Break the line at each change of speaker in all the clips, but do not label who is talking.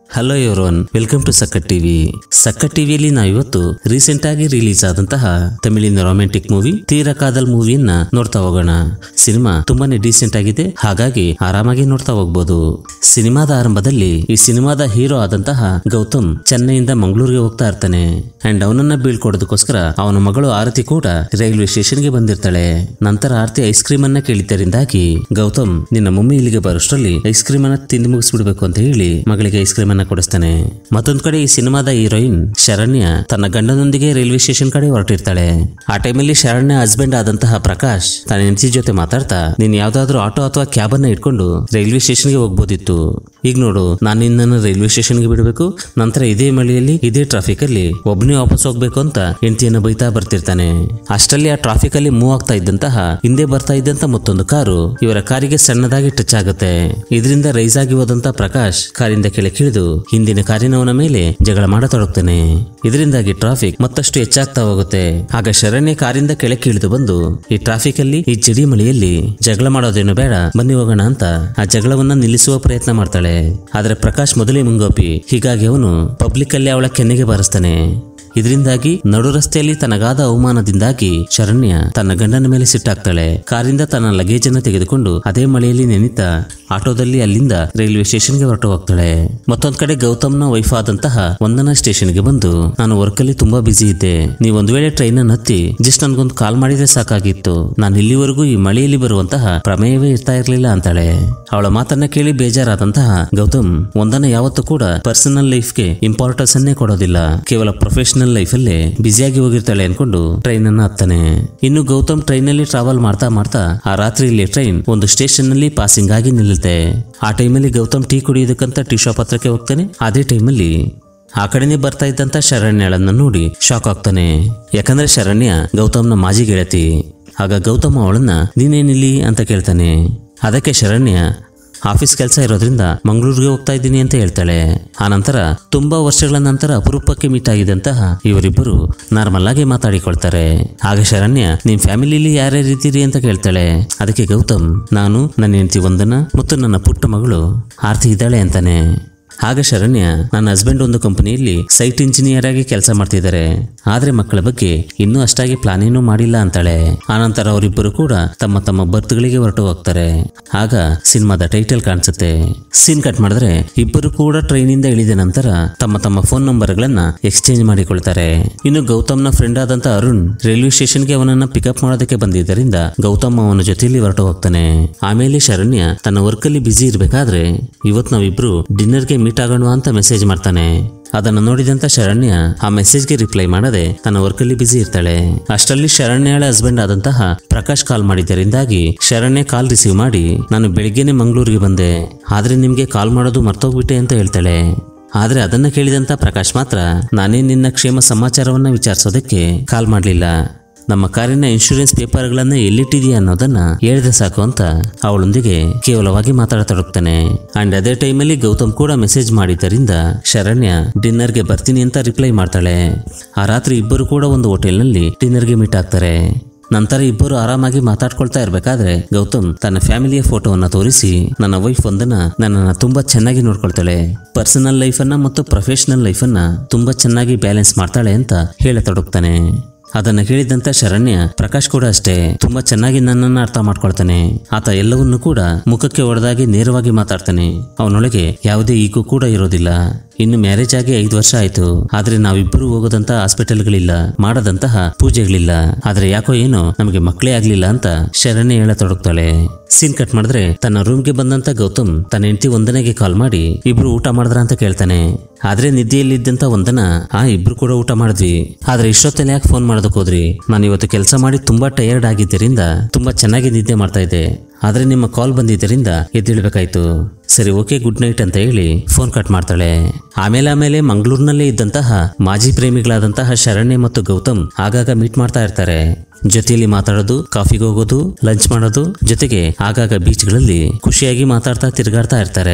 hello everyone welcome to Sakkath TV ಸಕ್ಕಟ್ ಟಿವಿಯಲ್ಲಿ ನಾವು ಇವತ್ತು ರೀಸೆಂಟ್ ಆಗಿ ರಿಲೀಸ್ ಆದಂತಹ ತಮಿಳಿನ ರೊಮ್ಯಾಂಟಿಕ್ ಮೂವಿ ತೀರ ಕಾದಲ್ ಮೂವಿಯನ್ನ ನೋಡ್ತಾ ಹೋಗೋಣ ಸಿನಿಮಾ ತುಂಬಾನೇ ಡೀಸೆಂಟ್ ಆಗಿದೆ ಹಾಗಾಗಿ ಆರಾಮಾಗಿ ನೋಡ್ತಾ ಹೋಗ್ಬೋದು ಸಿನಿಮಾದ ಆರಂಭದಲ್ಲಿ ಈ ಸಿನಿಮಾದ ಹೀರೋ ಆದಂತಹ ಗೌತಮ್ ಚೆನ್ನೈಯಿಂದ ಮಂಗಳೂರಿಗೆ ಹೋಗ್ತಾ ಇರ್ತಾನೆ ಅಂಡ್ ಅವನನ್ನ ಬೀಳ್ಕೊಡೋದಕ್ಕೋಸ್ಕರ ಅವನ ಮಗಳು ಆರತಿ ಕೂಡ ರೈಲ್ವೆ ಸ್ಟೇಷನ್ಗೆ ಬಂದಿರ್ತಾಳೆ ನಂತರ ಆರತಿ ಐಸ್ ಕ್ರೀಮ್ ಅನ್ನ ಕೇಳಿದ್ದರಿಂದಾಗಿ ಗೌತಮ್ ನಿನ್ನ ಮಮ್ಮಿ ಇಲ್ಲಿಗೆ ಬರೋಷ್ಟರಲ್ಲಿ ಐಸ್ ಕ್ರೀಮ್ ಅನ್ನ ತಿಂದು ಮುಗಿಸ್ಬಿಡ್ಬೇಕು ಅಂತ ಹೇಳಿ ಮಗಳಿಗೆ ಐಸ್ ಕ್ರೀಮ್ ಅನ್ನ ಕೊಡಿಸ್ತಾನೆ ಮತ್ತೊಂದ್ ಕಡೆ ಈ ಸಿನಿಮಾದ ಹೀರೋಯಿನ್ ಶರಣ್ಯ ತನ್ನ ಗಂಡನೊಂದಿಗೆ ರೈಲ್ವೆ ಸ್ಟೇಷನ್ ಕಡೆ ಹೊರಟಿರ್ತಾಳೆ ಆ ಟೈಮಲ್ಲಿ ಶರಣ್ಯ ಹಸ್ಬೆಂಡ್ ಆದಂತಹ ಪ್ರಕಾಶ್ ತನ್ನ ಹೆಂಡತಿ ಜೊತೆ ಮಾತಾಡ್ತಾ ನೀನ್ ಯಾವ್ದಾದ್ರು ಆಟೋ ಅಥವಾ ಕ್ಯಾಬ್ ಅನ್ನ ಇಟ್ಕೊಂಡು ರೈಲ್ವೆ ಸ್ಟೇಷನ್ಗೆ ಹೋಗ್ಬೋದಿತ್ತು ಈಗ ನೋಡು ನಾನು ನಿನ್ನನ್ನು ರೈಲ್ವೆ ಸ್ಟೇಷನ್ಗೆ ಬಿಡಬೇಕು ನಂತರ ಇದೇ ಮಳೆಯಲ್ಲಿ ಇದೇ ಟ್ರಾಫಿಕ್ ಅಲ್ಲಿ ಒಬ್ಬನೇ ವಾಪಸ್ ಹೋಗ್ಬೇಕು ಅಂತ ಹೆಂಡತಿಯನ್ನ ಬೈತಾ ಬರ್ತಿರ್ತಾನೆ ಅಷ್ಟರಲ್ಲಿ ಆ ಟ್ರಾಫಿಕ್ ಅಲ್ಲಿ ಮೂವ್ ಆಗ್ತಾ ಇದ್ದಂತಹ ಹಿಂದೆ ಬರ್ತಾ ಇದ್ದಂತ ಮತ್ತೊಂದು ಕಾರು ಇವರ ಕಾರಿಗೆ ಸಣ್ಣದಾಗಿ ಟಚ್ ಆಗುತ್ತೆ ಇದರಿಂದ ರೈಸ್ ಆಗಿ ಹೋದಂತ ಪ್ರಕಾಶ್ ಕಾರಿಂದ ಕೆಳಗಿಳಿದು ಹಿಂದಿನ ಕಾರಿನವನ ಮೇಲೆ ಜಗಳ ಮಾಡತೊಡಗ್ತಾನೆ ಇದರಿಂದಾಗಿ ಟ್ರಾಫಿಕ್ ಮತ್ತಷ್ಟು ಹೆಚ್ಚಾಗ್ತಾ ಹೋಗುತ್ತೆ ಆಗ ಶರಣ್ಯ ಕಾರಿಂದ ಕೆಳಕ್ಕೆ ಇಳಿದು ಬಂದು ಈ ಟ್ರಾಫಿಕ್ ಅಲ್ಲಿ ಈ ಜಡಿ ಮಳೆಯಲ್ಲಿ ಜಗಳ ಮಾಡೋದೇನು ಬೇಡ ಬನ್ನಿ ಹೋಗೋಣ ಅಂತ ಆ ಜಗಳವನ್ನ ನಿಲ್ಲಿಸುವ ಪ್ರಯತ್ನ ಮಾಡ್ತಾಳೆ ಆದ್ರೆ ಪ್ರಕಾಶ್ ಮೊದಲೇ ಮುಂಗೋಪಿ ಹೀಗಾಗಿ ಅವನು ಪಬ್ಲಿಕ್ ಅಲ್ಲಿ ಅವಳ ಕೆನ್ನೆಗೆ ಬಾರಿಸ್ತಾನೆ ಇದರಿಂದಾಗಿ ನಡು ರಸ್ತೆಯಲ್ಲಿ ತನಗಾದ ಅವಮಾನದಿಂದಾಗಿ ಶರಣ್ಯ ತನ್ನ ಗಂಡನ ಮೇಲೆ ಸಿಟ್ಟಾಗ್ತಾಳೆ ಕಾರಿಂದ ತನ್ನ ಲಗೇಜ್ ಅನ್ನು ತೆಗೆದುಕೊಂಡು ಅದೇ ಮಳೆಯಲ್ಲಿ ನೆನಿತ ಆಟೋದಲ್ಲಿ ಅಲ್ಲಿಂದ ರೈಲ್ವೆ ಸ್ಟೇಷನ್ಗೆ ಹೊರಟು ಹೋಗ್ತಾಳೆ ಮತ್ತೊಂದ್ ಕಡೆ ಗೌತಮ್ನ ವೈಫ್ ಆದಂತಹ ವಂದನಾ ಸ್ಟೇಷನ್ಗೆ ಬಂದು ನಾನು ವರ್ಕ್ ಅಲ್ಲಿ ತುಂಬಾ ಬಿಸಿ ಇದ್ದೆ ನೀವು ಒಂದ್ ವೇಳೆ ಟ್ರೈನ್ ಅನ್ನು ಹತ್ತಿ ಜಸ್ಟ್ ನನ್ಗೊಂದು ಕಾಲ್ ಮಾಡಿದ್ರೆ ಸಾಕಾಗಿತ್ತು ನಾನು ಇಲ್ಲಿವರೆಗೂ ಈ ಮಳೆಯಲ್ಲಿ ಬರುವಂತಹ ಪ್ರಮೇಯವೇ ಇರ್ತಾ ಇರ್ಲಿಲ್ಲ ಅಂತಾಳೆ ಅವಳ ಮಾತನ್ನ ಕೇಳಿ ಬೇಜಾರಾದಂತಹ ಗೌತಮ್ ವಂದನ ಯಾವತ್ತೂ ಕೂಡ ಪರ್ಸನಲ್ ಲೈಫ್ಗೆ ಇಂಪಾರ್ಟೆನ್ಸ್ ಅನ್ನೇ ಕೊಡೋದಿಲ್ಲ ಕೇವಲ ಪ್ರೊಫೆಷನಲ್ ಲೈಫ್ ಅಲ್ಲೇ ಬ್ಯುಸಿಯಾಗಿ ಹೋಗಿರ್ತಾಳೆ ಅನ್ಕೊಂಡು ಟ್ರೈನ್ ಅನ್ನ ಹತ್ತಾನೆ ಇನ್ನು ಗೌತಮ್ ಟ್ರೈನ್ ಅಲ್ಲಿ ಟ್ರಾವೆಲ್ ಮಾಡ್ತಾ ಮಾಡ್ತಾ ಆ ರಾತ್ರಿಯಲ್ಲಿ ಟ್ರೈನ್ ಒಂದು ಸ್ಟೇಷನ್ ನಲ್ಲಿ ಪಾಸಿಂಗ್ ಆಗಿ ನಿಲ್ಲುತ್ತೆ ಆ ಟೈಮಲ್ಲಿ ಗೌತಮ್ ಟೀ ಕುಡಿಯೋದಕ್ಕಂತ ಟೀ ಶಾಪ್ ಹತ್ರಕ್ಕೆ ಹೋಗ್ತಾನೆ ಅದೇ ಟೈಮಲ್ಲಿ ಆ ಕಡೆನೆ ಬರ್ತಾ ಇದ್ದಂತ ಶರಣ್ಯಳನ್ನ ನೋಡಿ ಶಾಕ್ ಆಗ್ತಾನೆ ಯಾಕಂದ್ರೆ ಶರಣ್ಯ ಗೌತಮ್ನ ಮಾಜಿ ಗೆಳತಿ ಆಗ ಗೌತಮ್ ಅವಳನ್ನ ನೀನೇನಿಲ್ಲಿ ಅಂತ ಕೇಳ್ತಾನೆ ಅದಕ್ಕೆ ಶರಣ್ಯ ಆಫೀಸ್ ಕೆಲಸ ಇರೋದ್ರಿಂದ ಮಂಗಳೂರಿಗೆ ಹೋಗ್ತಾ ಇದ್ದೀನಿ ಅಂತ ಹೇಳ್ತಾಳೆ ಆ ನಂತರ ತುಂಬಾ ವರ್ಷಗಳ ನಂತರ ಅಪರೂಪಕ್ಕೆ ಮೀಟ್ ಆಗಿದಂತಹ ಇವರಿಬ್ಬರು ನಾರ್ಮಲ್ ಆಗಿ ಮಾತಾಡಿಕೊಳ್ತಾರೆ ಆಗ ಶರಣ್ಯ ನಿಮ್ ಫ್ಯಾಮಿಲಿಲಿ ಯಾರ್ಯಾರು ಇದ್ದೀರಿ ಅಂತ ಕೇಳ್ತಾಳೆ ಅದಕ್ಕೆ ಗೌತಮ್ ನಾನು ನನ್ನ ಹೆಂಡತಿ ವಂದನ ಮತ್ತು ನನ್ನ ಪುಟ್ಟ ಮಗಳು ಆರ್ತಿ ಇದ್ದಾಳೆ ಅಂತಾನೆ ಆಗ ಶರಣ್ಯ ನನ್ನ ಹಸ್ಬೆಂಡ್ ಒಂದು ಕಂಪನಿಯಲ್ಲಿ ಸೈಟ್ ಇಂಜಿನಿಯರ್ ಆಗಿ ಕೆಲಸ ಮಾಡ್ತಿದ್ದಾರೆ ಆದ್ರೆ ಮಕ್ಕಳ ಬಗ್ಗೆ ಇನ್ನೂ ಅಷ್ಟಾಗಿ ಪ್ಲಾನ್ ಏನೂ ಮಾಡಿಲ್ಲ ಅಂತಾಳೆ ಆನಂತರ ಅವರಿಬ್ಬರು ಕೂಡ ತಮ್ಮ ತಮ್ಮ ಬರ್ತ್ಗಳಿಗೆ ಹೊರಟು ಹೋಗ್ತಾರೆ ಆಗ ಸಿನಿಮಾದ ಟೈಟಲ್ ಕಾಣಿಸುತ್ತೆ ಸೀನ್ ಕಟ್ ಮಾಡಿದ್ರೆ ಇಬ್ಬರು ಕೂಡ ಟ್ರೈನಿಂದ ಇಳಿದ ನಂತರ ತಮ್ಮ ತಮ್ಮ ಫೋನ್ ನಂಬರ್ಗಳನ್ನ ಎಕ್ಸ್ಚೇಂಜ್ ಮಾಡಿಕೊಳ್ತಾರೆ ಇನ್ನು ಗೌತಮ್ನ ಫ್ರೆಂಡ್ ಆದಂತ ಅರುಣ್ ರೈಲ್ವೆ ಸ್ಟೇಷನ್ಗೆ ಅವನನ್ನ ಪಿಕಪ್ ಮಾಡೋದಕ್ಕೆ ಬಂದಿದ್ದರಿಂದ ಗೌತಮ್ ಅವನ ಜೊತೆಯಲ್ಲಿ ಹೊರಟು ಹೋಗ್ತಾನೆ ಆಮೇಲೆ ಶರಣ್ಯ ತನ್ನ ವರ್ಕಲ್ಲಿ ಬ್ಯುಸಿ ಇರಬೇಕಾದ್ರೆ ಇವತ್ತು ನಾವಿಬ್ರು ಡಿನ್ನರ್ಗೆ ಮೀಟ್ ಆಗೋಣ ಅಂತ ಮೆಸೇಜ್ ಮಾಡ್ತಾನೆ ಅದನ್ನು ನೋಡಿದಂತ ಶರಣ್ಯ ಆ ಮೆಸೇಜ್ಗೆ ರಿಪ್ಲೈ ಮಾಡದೆ ತನ್ನ ವರ್ಕಲ್ಲಿ ಬ್ಯುಸಿ ಇರ್ತಾಳೆ ಅಷ್ಟರಲ್ಲಿ ಶರಣ್ಯಳ ಹಸ್ಬೆಂಡ್ ಆದಂತಹ ಪ್ರಕಾಶ್ ಕಾಲ್ ಮಾಡಿದ್ದರಿಂದಾಗಿ ಶರಣ್ಯ ಕಾಲ್ ರಿಸೀವ್ ಮಾಡಿ ನಾನು ಬೆಳಿಗ್ಗೆನೆ ಮಂಗಳೂರಿಗೆ ಬಂದೆ ಆದ್ರೆ ನಿಮ್ಗೆ ಕಾಲ್ ಮಾಡೋದು ಮರ್ತೋಗ್ಬಿಟ್ಟೆ ಅಂತ ಹೇಳ್ತಾಳೆ ಆದ್ರೆ ಅದನ್ನ ಕೇಳಿದಂತ ಪ್ರಕಾಶ್ ಮಾತ್ರ ನಾನೇ ನಿನ್ನ ಕ್ಷೇಮ ಸಮಾಚಾರವನ್ನ ವಿಚಾರಿಸೋದಕ್ಕೆ ಕಾಲ್ ಮಾಡಲಿಲ್ಲ ನಮ್ಮ ಕಾರಿನ ಇನ್ಶೂರೆನ್ಸ್ ಪೇಪರ್ಗಳನ್ನ ಎಲ್ಲಿಟ್ಟಿದೆಯಾ ಅನ್ನೋದನ್ನ ಹೇಳಿದ್ರೆ ಸಾಕು ಅಂತ ಅವಳೊಂದಿಗೆ ಕೇವಲವಾಗಿ ಮಾತಾಡತೊಡಗ್ತಾನೆ ಅಂಡ್ ಅದೇ ಟೈಮಲ್ಲಿ ಗೌತಮ್ ಕೂಡ ಮೆಸೇಜ್ ಮಾಡಿದ್ದರಿಂದ ಶರಣ್ಯ ಡಿನ್ನರ್ಗೆ ಬರ್ತೀನಿ ಅಂತ ರಿಪ್ಲೈ ಮಾಡ್ತಾಳೆ ಆ ರಾತ್ರಿ ಇಬ್ಬರು ಕೂಡ ಒಂದು ಹೋಟೆಲ್ನಲ್ಲಿ ಡಿನ್ನರ್ಗೆ ಮೀಟ್ ಆಗ್ತಾರೆ ನಂತರ ಇಬ್ಬರು ಆರಾಮಾಗಿ ಮಾತಾಡ್ಕೊಳ್ತಾ ಇರ್ಬೇಕಾದ್ರೆ ಗೌತಮ್ ತನ್ನ ಫ್ಯಾಮಿಲಿಯ ಫೋಟೋವನ್ನ ತೋರಿಸಿ ನನ್ನ ವೈಫ್ ಒಂದನ್ನ ನನ್ನನ್ನ ತುಂಬಾ ಚೆನ್ನಾಗಿ ನೋಡ್ಕೊಳ್ತಾಳೆ ಪರ್ಸನಲ್ ಲೈಫನ್ನ ಮತ್ತು ಪ್ರೊಫೆಷನಲ್ ಲೈಫನ್ನ ತುಂಬಾ ಚೆನ್ನಾಗಿ ಬ್ಯಾಲೆನ್ಸ್ ಮಾಡ್ತಾಳೆ ಅಂತ ಹೇಳತೊಡಗ್ತಾನೆ ಅದನ್ನ ಕೇಳಿದಂತ ಶರಣ್ಯ ಪ್ರಕಾಶ್ ಕೂಡ ಅಷ್ಟೇ ತುಂಬಾ ಚೆನ್ನಾಗಿ ನನ್ನನ್ನ ಅರ್ಥ ಮಾಡ್ಕೊಳ್ತಾನೆ ಆತ ಎಲ್ಲವನ್ನೂ ಕೂಡ ಮುಖಕ್ಕೆ ಹೊಡೆದಾಗಿ ನೇರವಾಗಿ ಮಾತಾಡ್ತಾನೆ ಅವನೊಳಗೆ ಯಾವುದೇ ಈಗೂ ಕೂಡ ಇರೋದಿಲ್ಲ ಇನ್ನು ಮ್ಯಾರೇಜ್ ಆಗಿ ಐದು ವರ್ಷ ಆಯ್ತು ಆದ್ರೆ ನಾವಿಬ್ಬರು ಹೋಗೋದಂತ ಹಾಸ್ಪಿಟಲ್ಗಳಿಲ್ಲ ಮಾಡದಂತಹ ಪೂಜೆಗಳಿಲ್ಲ ಆದ್ರೆ ಯಾಕೋ ಏನೋ ನಮಗೆ ಮಕ್ಕಳೇ ಆಗ್ಲಿಲ್ಲ ಅಂತ ಶರಣ್ಯ ಹೇಳತೊಡಗ್ತಾಳೆ ಸೀನ್ ಕಟ್ ಮಾಡಿದ್ರೆ ತನ್ನ ರೂಮ್ಗೆ ಬಂದಂತ ಗೌತಮ್ ತನ್ನ ಹೆಂಡತಿ ವಂದನೆಗೆ ಕಾಲ್ ಮಾಡಿ ಇಬ್ರು ಊಟ ಮಾಡಿದ್ರ ಅಂತ ಕೇಳ್ತಾನೆ ಆದ್ರೆ ನಿದ್ದೆಯಲ್ಲಿದ್ದಂತ ವಂದನ ಆ ಇಬ್ರು ಕೂಡ ಊಟ ಮಾಡಿದ್ವಿ ಆದ್ರೆ ಇಷ್ಟೊತ್ತಲ್ಲಿ ಯಾಕೆ ಫೋನ್ ಮಾಡೋದಕ್ಕೆ ಹೋದ್ರಿ ನಾನು ಇವತ್ತು ಕೆಲಸ ಮಾಡಿ ತುಂಬಾ ಟಯರ್ಡ್ ಆಗಿದ್ದರಿಂದ ತುಂಬಾ ಚೆನ್ನಾಗಿ ನಿದ್ದೆ ಮಾಡ್ತಾ ಇದ್ದೆ ಆದ್ರೆ ನಿಮ್ಮ ಕಾಲ್ ಬಂದಿದ್ದರಿಂದ ಎದ್ದೇಳ್ಬೇಕಾಯ್ತು ಸರಿ ಓಕೆ ಗುಡ್ ನೈಟ್ ಅಂತ ಹೇಳಿ ಫೋನ್ ಕಟ್ ಮಾಡ್ತಾಳೆ ಆಮೇಲೆ ಆಮೇಲೆ ಮಂಗಳೂರಿನಲ್ಲೇ ಇದ್ದಂತಹ ಮಾಜಿ ಪ್ರೇಮಿಗಳಾದಂತಹ ಶರಣ್ಯ ಮತ್ತು ಗೌತಮ್ ಆಗಾಗ ಮೀಟ್ ಮಾಡ್ತಾ ಇರ್ತಾರೆ ಜೊತೆಯಲ್ಲಿ ಮಾತಾಡೋದು ಕಾಫಿಗೆ ಹೋಗೋದು ಲಂಚ್ ಮಾಡೋದು ಜೊತೆಗೆ ಆಗಾಗ ಬೀಚ್ಗಳಲ್ಲಿ ಖುಷಿಯಾಗಿ ಮಾತಾಡ್ತಾ ತಿರುಗಾಡ್ತಾ ಇರ್ತಾರೆ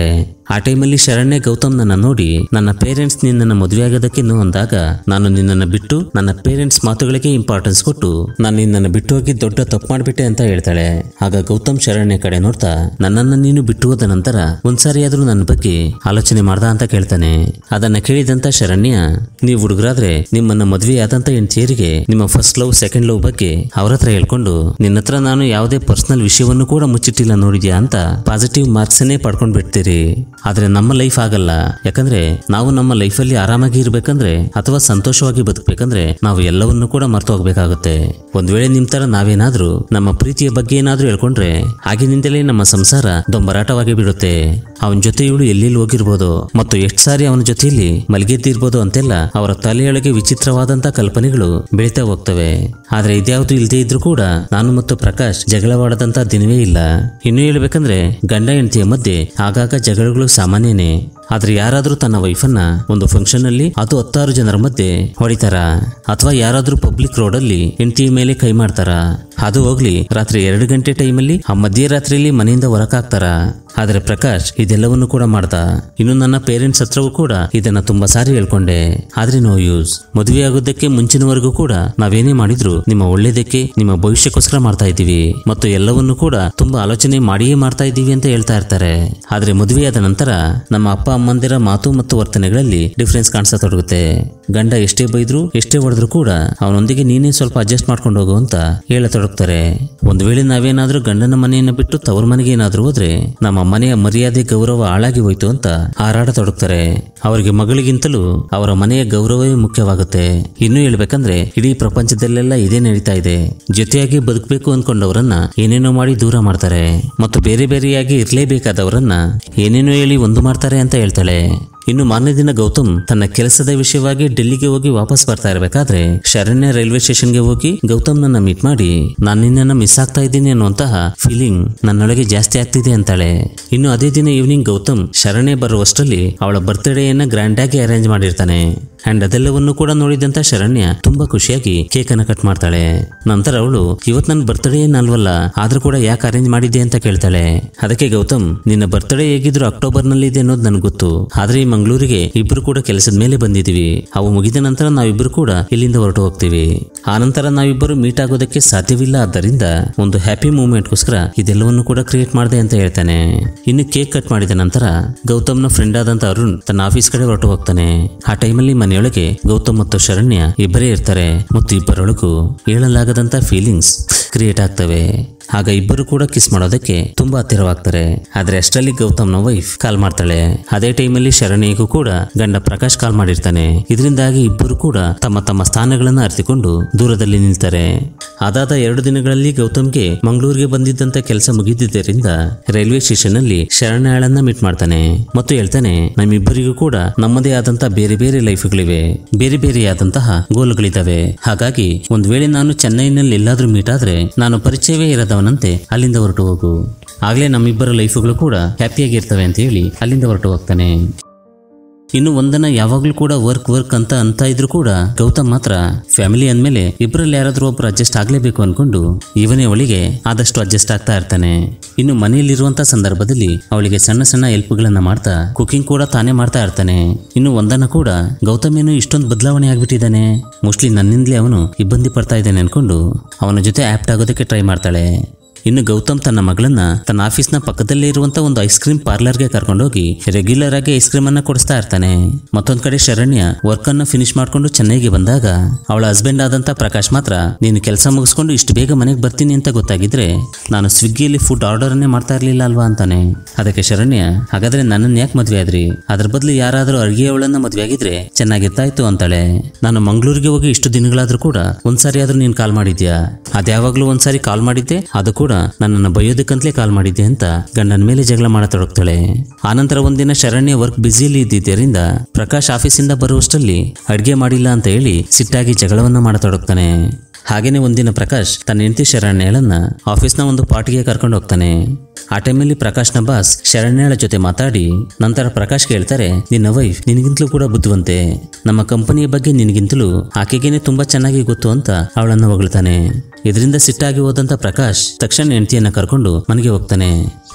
ಆ ಟೈಮಲ್ಲಿ ಶರಣ್ಯ ಗೌತಮ್ ನನ್ನ ನೋಡಿ ನನ್ನ ಪೇರೆಂಟ್ಸ್ ನಿನ್ನನ್ನು ಮದುವೆ ಆಗೋದಕ್ಕೆ ನೋ ಅಂದಾಗ ನಾನು ನಿನ್ನನ್ನು ಬಿಟ್ಟು ನನ್ನ ಪೇರೆಂಟ್ಸ್ ಮಾತುಗಳಿಗೆ ಇಂಪಾರ್ಟೆನ್ಸ್ ಕೊಟ್ಟು ನಾನು ನಿನ್ನನ್ನು ಬಿಟ್ಟು ಹೋಗಿ ದೊಡ್ಡ ತಪ್ಪು ಮಾಡಿಬಿಟ್ಟೆ ಅಂತ ಹೇಳ್ತಾಳೆ ಆಗ ಗೌತಮ್ ಶರಣ್ಯ ಕಡೆ ನೋಡ್ತಾ ನನ್ನನ್ನು ನೀನು ಬಿಟ್ಟು ಹೋದ ನಂತರ ಒಂದ್ಸಾರಿ ಆದ್ರೂ ನನ್ನ ಬಗ್ಗೆ ಆಲೋಚನೆ ಮಾಡ್ದ ಅಂತ ಕೇಳ್ತಾನೆ ಅದನ್ನ ಕೇಳಿದಂತ ಶರಣ್ಯ ನೀವು ಹುಡುಗರಾದ್ರೆ ನಿಮ್ಮನ್ನ ಮದುವೆ ಆದಂತ ಹೆಂಡತಿಯರಿಗೆ ನಿಮ್ಮ ಫಸ್ಟ್ ಲವ್ ಸೆಕೆಂಡ್ ಲವ್ ಬಗ್ಗೆ ಅವ್ರ ಹತ್ರ ಹೇಳ್ಕೊಂಡು ನಿನ್ನ ಹತ್ರ ನಾನು ಯಾವುದೇ ಪರ್ಸನಲ್ ವಿಷಯವನ್ನು ಕೂಡ ಮುಚ್ಚಿಟ್ಟಿಲ್ಲ ನೋಡಿದ್ಯಾ ಅಂತ ಪಾಸಿಟಿವ್ ಮಾರ್ಕ್ಸನ್ನೇ ಪಡ್ಕೊಂಡ್ ಬಿಡ್ತೀರಿ ಆದ್ರೆ ನಮ್ಮ ಲೈಫ್ ಆಗಲ್ಲ ಯಾಕಂದ್ರೆ ನಾವು ನಮ್ಮ ಲೈಫಲ್ಲಿ ಆರಾಮಾಗಿ ಇರ್ಬೇಕಂದ್ರೆ ಅಥವಾ ಸಂತೋಷವಾಗಿ ಬದುಕಬೇಕಂದ್ರೆ ನಾವು ಎಲ್ಲವನ್ನೂ ಕೂಡ ಮರ್ತು ಹೋಗ್ಬೇಕಾಗುತ್ತೆ ಒಂದ್ ವೇಳೆ ನಿಮ್ ತರ ನಾವೇನಾದ್ರೂ ನಮ್ಮ ಪ್ರೀತಿಯ ಬಗ್ಗೆ ಏನಾದ್ರೂ ಹೇಳ್ಕೊಂಡ್ರೆ ಆಗಿನಿಂದಲೇ ನಮ್ಮ ಸಂಸಾರ ದೊಂಬರಾಟವಾಗಿ ಬಿಡುತ್ತೆ ಅವನ ಜೊತೆ ಇವಳು ಎಲ್ಲೆಲ್ಲಿ ಹೋಗಿರ್ಬೋದು ಮತ್ತು ಎಷ್ಟು ಸಾರಿ ಅವನ ಜೊತೆಯಲ್ಲಿ ಮಲಗಿದ್ದಿರ್ಬೋದು ಅಂತೆಲ್ಲ ಅವರ ತಲೆಯೊಳಗೆ ವಿಚಿತ್ರವಾದಂತ ಕಲ್ಪನೆಗಳು ಬೆಳೀತಾ ಹೋಗ್ತವೆ ಆದ್ರೆ ಇದ್ಯಾವುದು ಇಲ್ಲದೆ ಇದ್ರೂ ಕೂಡ ನಾನು ಮತ್ತು ಪ್ರಕಾಶ್ ಜಗಳವಾಡದಂತ ದಿನವೇ ಇಲ್ಲ ಇನ್ನು ಹೇಳ್ಬೇಕಂದ್ರೆ ಗಂಡ ಹೆಂಡತಿಯ ಮಧ್ಯೆ ಆಗಾಗ ಜಗಳಗಳು ಸಾಮಾನ್ಯನೇ ಆದ್ರೆ ಯಾರಾದ್ರೂ ತನ್ನ ವೈಫನ್ನ ಒಂದು ಫಂಕ್ಷನ್ ಅಲ್ಲಿ ಅದು ಹತ್ತಾರು ಜನರ ಮಧ್ಯೆ ಹೊಡಿತಾರ ಅಥವಾ ಯಾರಾದ್ರೂ ಪಬ್ಲಿಕ್ ರೋಡ್ ಅಲ್ಲಿ ಹೆಂಡತಿಯ ಮೇಲೆ ಕೈ ಮಾಡ್ತಾರ ಅದು ಹೋಗ್ಲಿ ರಾತ್ರಿ ಎರಡು ಗಂಟೆ ಟೈಮಲ್ಲಿ ಆ ಮಧ್ಯರಾತ್ರಿಯಲ್ಲಿ ಮನೆಯಿಂದ ಹೊರಕಾಕ್ತಾರ ಆದ್ರೆ ಪ್ರಕಾಶ್ ಇದೆಲ್ಲವನ್ನು ಕೂಡ ಮಾಡ್ದ ಇನ್ನು ನನ್ನ ಪೇರೆಂಟ್ಸ್ ಹತ್ರವೂ ಕೂಡ ಇದನ್ನ ತುಂಬಾ ಸಾರಿ ಹೇಳ್ಕೊಂಡೆ ಆದ್ರೆ ನೋ ಯೂಸ್ ಮದುವೆ ಆಗೋದಕ್ಕೆ ಮುಂಚಿನವರೆಗೂ ಕೂಡ ನಾವೇನೇ ಮಾಡಿದ್ರು ನಿಮ್ಮ ಒಳ್ಳೇದಕ್ಕೆ ನಿಮ್ಮ ಭವಿಷ್ಯಕ್ಕೋಸ್ಕರ ಮಾಡ್ತಾ ಇದ್ದೀವಿ ಮತ್ತು ಎಲ್ಲವನ್ನು ಕೂಡ ತುಂಬಾ ಆಲೋಚನೆ ಮಾಡಿಯೇ ಮಾಡ್ತಾ ಇದ್ದೀವಿ ಅಂತ ಹೇಳ್ತಾ ಇರ್ತಾರೆ ಆದ್ರೆ ಮದುವೆಯಾದ ನಂತರ ನಮ್ಮ ಅಪ್ಪ ಅಮ್ಮಂದಿರ ಮಾತು ಮತ್ತು ವರ್ತನೆಗಳಲ್ಲಿ ಡಿಫ್ರೆನ್ಸ್ ಕಾಣಿಸತೊಡಗುತ್ತೆ ಗಂಡ ಎಷ್ಟೇ ಬೈದ್ರು ಎಷ್ಟೇ ಹೊಡೆದ್ರು ಕೂಡ ಅವನೊಂದಿಗೆ ನೀನೇ ಸ್ವಲ್ಪ ಅಡ್ಜಸ್ಟ್ ಮಾಡ್ಕೊಂಡು ಹೋಗು ಅಂತ ಹೇಳತೊಡಗ್ತಾರೆ ಒಂದು ವೇಳೆ ನಾವೇನಾದ್ರೂ ಗಂಡನ ಮನೆಯನ್ನ ಬಿಟ್ಟು ತವ್ರ ಮನೆಗೆ ಏನಾದ್ರೂ ಹೋದ್ರೆ ನಮ್ಮ ಮನೆಯ ಮರ್ಯಾದೆ ಗೌರವ ಹಾಳಾಗಿ ಹೋಯ್ತು ಅಂತ ಹಾರಾಡತೊಡಗ್ತಾರೆ ಅವರಿಗೆ ಮಗಳಿಗಿಂತಲೂ ಅವರ ಮನೆಯ ಗೌರವವೇ ಮುಖ್ಯವಾಗುತ್ತೆ ಇನ್ನು ಹೇಳ್ಬೇಕಂದ್ರೆ ಇಡೀ ಪ್ರಪಂಚದಲ್ಲೆಲ್ಲ ಇದೇ ನಡೀತಾ ಇದೆ ಜೊತೆಯಾಗಿ ಬದುಕಬೇಕು ಅನ್ಕೊಂಡವರನ್ನ ಏನೇನೋ ಮಾಡಿ ದೂರ ಮಾಡ್ತಾರೆ ಮತ್ತು ಬೇರೆ ಬೇರೆಯಾಗಿ ಇರಲೇಬೇಕಾದವರನ್ನ ಏನೇನೋ ಹೇಳಿ ಒಂದು ಮಾಡ್ತಾರೆ ಅಂತ ಹೇಳ್ತಾಳೆ ಇನ್ನು ಮಾರನೇ ದಿನ ಗೌತಮ್ ತನ್ನ ಕೆಲಸದ ವಿಷಯವಾಗಿ ಡೆಲ್ಲಿಗೆ ಹೋಗಿ ವಾಪಸ್ ಬರ್ತಾ ಇರಬೇಕಾದ್ರೆ ಶರಣ್ಯ ರೈಲ್ವೆ ಸ್ಟೇಷನ್ಗೆ ಹೋಗಿ ಗೌತಮ್ ನನ್ನ ಮೀಟ್ ಮಾಡಿ ನಾನು ನಿನ್ನನ್ನ ಮಿಸ್ ಆಗ್ತಾ ಇದ್ದೀನಿ ಅನ್ನುವಂತಹ ಫೀಲಿಂಗ್ ನನ್ನೊಳಗೆ ಜಾಸ್ತಿ ಆಗ್ತಿದೆ ಅಂತಾಳೆ ಇನ್ನು ಅದೇ ದಿನ ಈವ್ನಿಂಗ್ ಗೌತಮ್ ಶರಣ್ಯ ಬರುವಷ್ಟರಲ್ಲಿ ಅವಳ ಬರ್ತ್ಡೇಯನ್ನ ಗ್ರ್ಯಾಂಡ್ ಆಗಿ ಅರೇಂಜ್ ಮಾಡಿರ್ತಾನೆ ಅಂಡ್ ಅದೆಲ್ಲವನ್ನು ಕೂಡ ನೋಡಿದಂತ ಶರಣ್ಯ ತುಂಬಾ ಖುಷಿಯಾಗಿ ಕೇಕ್ ಅನ್ನ ಕಟ್ ಮಾಡ್ತಾಳೆ ನಂತರ ಅವಳು ಇವತ್ ನನ್ನ ಬರ್ತ್ಡೇ ಏನಲ್ವಲ್ಲ ಆದ್ರೂ ಕೂಡ ಯಾಕೆ ಅರೇಂಜ್ ಮಾಡಿದ್ದೆ ಅಂತ ಕೇಳ್ತಾಳೆ ಅದಕ್ಕೆ ಗೌತಮ್ ನಿನ್ನ ಬರ್ತ್ಡೇ ಹೇಗಿದ್ರು ಅಕ್ಟೋಬರ್ ನಲ್ಲಿ ಇದೆ ಅನ್ನೋದು ನನಗೆ ಗೊತ್ತು ಆದ್ರೆ ಈ ಮಂಗಳೂರಿಗೆ ಇಬ್ರು ಕೂಡ ಕೆಲಸದ ಮೇಲೆ ಬಂದಿದೀವಿ ಅವು ಮುಗಿದ ನಂತರ ನಾವಿಬ್ರು ಕೂಡ ಇಲ್ಲಿಂದ ಹೊರಟು ಹೋಗ್ತೀವಿ ಆ ನಂತರ ನಾವಿಬ್ಬರು ಮೀಟ್ ಆಗೋದಕ್ಕೆ ಸಾಧ್ಯವಿಲ್ಲ ಆದ್ದರಿಂದ ಒಂದು ಹ್ಯಾಪಿ ಮೂಮೆಂಟ್ಗೋಸ್ಕರ ಇದೆಲ್ಲವನ್ನು ಕೂಡ ಕ್ರಿಯೇಟ್ ಮಾಡಿದೆ ಅಂತ ಹೇಳ್ತಾನೆ ಇನ್ನು ಕೇಕ್ ಕಟ್ ಮಾಡಿದ ನಂತರ ಗೌತಮ್ನ ಫ್ರೆಂಡ್ ಆದಂತ ಅರುಣ್ ತನ್ನ ಆಫೀಸ್ ಕಡೆ ಹೊರಟು ಹೋಗ್ತಾನೆ ಆ ಟೈಮಲ್ಲಿ ಮನೆಯೊಳಗೆ ಗೌತಮ್ ಮತ್ತು ಶರಣ್ಯ ಇಬ್ಬರೇ ಇರ್ತಾರೆ ಮತ್ತು ಇಬ್ಬರೊಳಗೂ ಹೇಳಲಾಗದಂತ ಫೀಲಿಂಗ್ಸ್ ಕ್ರಿಯೇಟ್ ಆಗ್ತವೆ ಆಗ ಇಬ್ಬರು ಕೂಡ ಕಿಸ್ ಮಾಡೋದಕ್ಕೆ ತುಂಬಾ ಹತ್ತಿರವಾಗ್ತಾರೆ ಆದ್ರೆ ಅಷ್ಟರಲ್ಲಿ ಗೌತಮ್ನ ವೈಫ್ ಕಾಲ್ ಮಾಡ್ತಾಳೆ ಅದೇ ಟೈಮಲ್ಲಿ ಶರಣ್ಯಗೂ ಕೂಡ ಗಂಡ ಪ್ರಕಾಶ್ ಕಾಲ್ ಮಾಡಿರ್ತಾನೆ ಇದರಿಂದಾಗಿ ಇಬ್ಬರು ಕೂಡ ತಮ್ಮ ತಮ್ಮ ಸ್ಥಾನಗಳನ್ನ ಅರಿತುಕೊಂಡು ದೂರದಲ್ಲಿ ನಿಲ್ತಾರೆ ಅದಾದ ಎರಡು ದಿನಗಳಲ್ಲಿ ಗೌತಮ್ಗೆ ಮಂಗಳೂರಿಗೆ ಬಂದಿದ್ದಂತ ಕೆಲಸ ಮುಗಿದಿದ್ದರಿಂದ ರೈಲ್ವೆ ಸ್ಟೇಷನ್ ಅಲ್ಲಿ ಶರಣ್ಯಾಳನ್ನ ಮೀಟ್ ಮಾಡ್ತಾನೆ ಮತ್ತು ಹೇಳ್ತಾನೆ ನಮ್ಮಿಬ್ಬರಿಗೂ ಕೂಡ ನಮ್ಮದೇ ಆದಂತ ಬೇರೆ ಬೇರೆ ಲೈಫ್ಗಳಿವೆ ಬೇರೆ ಬೇರೆಯಾದಂತಹ ಗೋಲ್ಗಳಿದಾವೆ ಹಾಗಾಗಿ ಒಂದ್ ವೇಳೆ ನಾನು ಚೆನ್ನೈನಲ್ಲಿ ಎಲ್ಲಾದ್ರೂ ಮೀಟ್ ಆದ್ರೆ ನಾನು ಪರಿಚಯವೇ ಇರದವನಂತೆ ಅಲ್ಲಿಂದ ಹೊರಟು ಹೋಗು ಆಗ್ಲೇ ನಮ್ಮಿಬ್ಬರ ಲೈಫ್ಗಳು ಕೂಡ ಹ್ಯಾಪಿಯಾಗಿರ್ತವೆ ಅಂತ ಹೇಳಿ ಅಲ್ಲಿಂದ ಹೊರಟು ಹೋಗ್ತಾನೆ ಇನ್ನು ಒಂದನ್ನ ಯಾವಾಗ್ಲೂ ಕೂಡ ವರ್ಕ್ ವರ್ಕ್ ಅಂತ ಅಂತ ಇದ್ರು ಕೂಡ ಗೌತಮ್ ಮಾತ್ರ ಫ್ಯಾಮಿಲಿ ಅಂದ್ಮೇಲೆ ಇಬ್ಬರಲ್ಲಿ ಯಾರಾದ್ರೂ ಒಬ್ರು ಅಡ್ಜಸ್ಟ್ ಆಗ್ಲೇಬೇಕು ಅನ್ಕೊಂಡು ಇವನೇ ಅವಳಿಗೆ ಆದಷ್ಟು ಅಡ್ಜಸ್ಟ್ ಆಗ್ತಾ ಇರ್ತಾನೆ ಇನ್ನು ಮನೆಯಲ್ಲಿರುವಂತ ಸಂದರ್ಭದಲ್ಲಿ ಅವಳಿಗೆ ಸಣ್ಣ ಸಣ್ಣ ಹೆಲ್ಪ್ಗಳನ್ನ ಮಾಡ್ತಾ ಕುಕಿಂಗ್ ಕೂಡ ತಾನೇ ಮಾಡ್ತಾ ಇರ್ತಾನೆ ಇನ್ನು ಒಂದನ್ನ ಕೂಡ ಗೌತಮ್ ಏನು ಇಷ್ಟೊಂದು ಬದಲಾವಣೆ ಆಗ್ಬಿಟ್ಟಿದ್ದಾನೆ ಮೋಸ್ಟ್ಲಿ ನನ್ನಿಂದಲೇ ಅವನು ಇಬ್ಬಂದಿ ಪಡ್ತಾ ಇದ್ದಾನೆ ಅನ್ಕೊಂಡು ಅವನ ಜೊತೆ ಆಪ್ಟ್ ಆಗೋದಕ್ಕೆ ಟ್ರೈ ಮಾಡ್ತಾಳೆ ಇನ್ನು ಗೌತಮ್ ತನ್ನ ಮಗಳನ್ನ ತನ್ನ ಆಫೀಸ್ನ ಪಕ್ಕದಲ್ಲೇ ಇರುವಂತ ಒಂದು ಐಸ್ ಕ್ರೀಮ್ ಪಾರ್ಲರ್ಗೆ ಕರ್ಕೊಂಡೋಗಿ ರೆಗ್ಯುಲರ್ ಆಗಿ ಐಸ್ ಕ್ರೀಮ್ ಅನ್ನ ಕೊಡಿಸ್ತಾ ಇರ್ತಾನೆ ಮತ್ತೊಂದ್ ಕಡೆ ಶರಣ್ಯ ವರ್ಕ್ ಅನ್ನ ಫಿನಿಶ್ ಮಾಡ್ಕೊಂಡು ಚೆನ್ನೈಗೆ ಬಂದಾಗ ಅವಳ ಹಸ್ಬೆಂಡ್ ಆದಂತ ಪ್ರಕಾಶ್ ಮಾತ್ರ ನೀನು ಕೆಲಸ ಮುಗಿಸ್ಕೊಂಡು ಇಷ್ಟು ಬೇಗ ಮನೆಗೆ ಬರ್ತೀನಿ ಅಂತ ಗೊತ್ತಾಗಿದ್ರೆ ನಾನು ಸ್ವಿಗ್ಗಿಯಲ್ಲಿ ಫುಡ್ ಆರ್ಡರ್ ಅನ್ನೇ ಮಾಡ್ತಾ ಇರ್ಲಿಲ್ಲ ಅಲ್ವಾ ಅಂತಾನೆ ಅದಕ್ಕೆ ಶರಣ್ಯ ಹಾಗಾದ್ರೆ ನನ್ನನ್ನು ಯಾಕೆ ಮದ್ವೆ ಆದ್ರಿ ಅದ್ರ ಬದಲು ಯಾರಾದ್ರೂ ಅಡುಗೆಯವಳನ್ನ ಮದ್ವೆ ಆಗಿದ್ರೆ ಚೆನ್ನಾಗಿರ್ತಾ ಇತ್ತು ಅಂತಾಳೆ ನಾನು ಮಂಗಳೂರಿಗೆ ಹೋಗಿ ಇಷ್ಟು ದಿನಗಳಾದ್ರೂ ಕೂಡ ಒಂದ್ಸಾರಿ ಆದ್ರೂ ನೀನು ಕಾಲ್ ಮಾಡಿದ್ಯಾ ಅದ್ಯಾವಾಗ್ಲೂ ಒಂದ್ಸಾರಿ ಕಾಲ್ ಮಾಡಿದ್ದೆ ಅದು ಕೂಡ ನನ್ನನ್ನು ಬೈಯೋದಕ್ಕಂತಲೇ ಕಾಲ್ ಮಾಡಿದ್ದೆ ಅಂತ ಗಂಡನ ಮೇಲೆ ಜಗಳ ಮಾಡತೊಡಗ್ತಾಳೆ ಆನಂತರ ಒಂದಿನ ಶರಣ್ಯ ವರ್ಕ್ ಬ್ಯುಸಿಯಲ್ಲಿ ಇದ್ದಿದ್ದರಿಂದ ಪ್ರಕಾಶ್ ಆಫೀಸಿಂದ ಬರುವಷ್ಟರಲ್ಲಿ ಅಡ್ಗೆ ಮಾಡಿಲ್ಲ ಅಂತ ಹೇಳಿ ಸಿಟ್ಟಾಗಿ ಜಗಳವನ್ನ ಮಾಡತೊಡಗ್ತಾನೆ ಹಾಗೇನೆ ಒಂದಿನ ಪ್ರಕಾಶ್ ತನ್ನ ಹೆಂಡತಿ ಶರಣ್ಯಳನ್ನ ಆಫೀಸ್ನ ಒಂದು ಪಾರ್ಟಿಗೆ ಕರ್ಕೊಂಡು ಹೋಗ್ತಾನೆ ಆ ಟೈಮಲ್ಲಿ ಪ್ರಕಾಶ್ನ ಬಾಸ್ ಶರಣ್ಯಳ ಜೊತೆ ಮಾತಾಡಿ ನಂತರ ಪ್ರಕಾಶ್ ಕೇಳ್ತಾರೆ ನಿನ್ನ ವೈಫ್ ನಿನಗಿಂತಲೂ ಕೂಡ ಬುದ್ಧಿವಂತೆ ನಮ್ಮ ಕಂಪನಿಯ ಬಗ್ಗೆ ನಿನಗಿಂತಲೂ ಆಕೆಗೇನೆ ತುಂಬಾ ಚೆನ್ನಾಗಿ ಗೊತ್ತು ಅಂತ ಅವಳನ್ನು ಹೊಗಳ್ತಾನೆ ಇದರಿಂದ ಸಿಟ್ಟಾಗಿ ಹೋದಂತ ಪ್ರಕಾಶ್ ತಕ್ಷಣ ಹೆಂಡತಿಯನ್ನ ಕರ್ಕೊಂಡು ಮನೆಗೆ ಹೋಗ್ತಾನೆ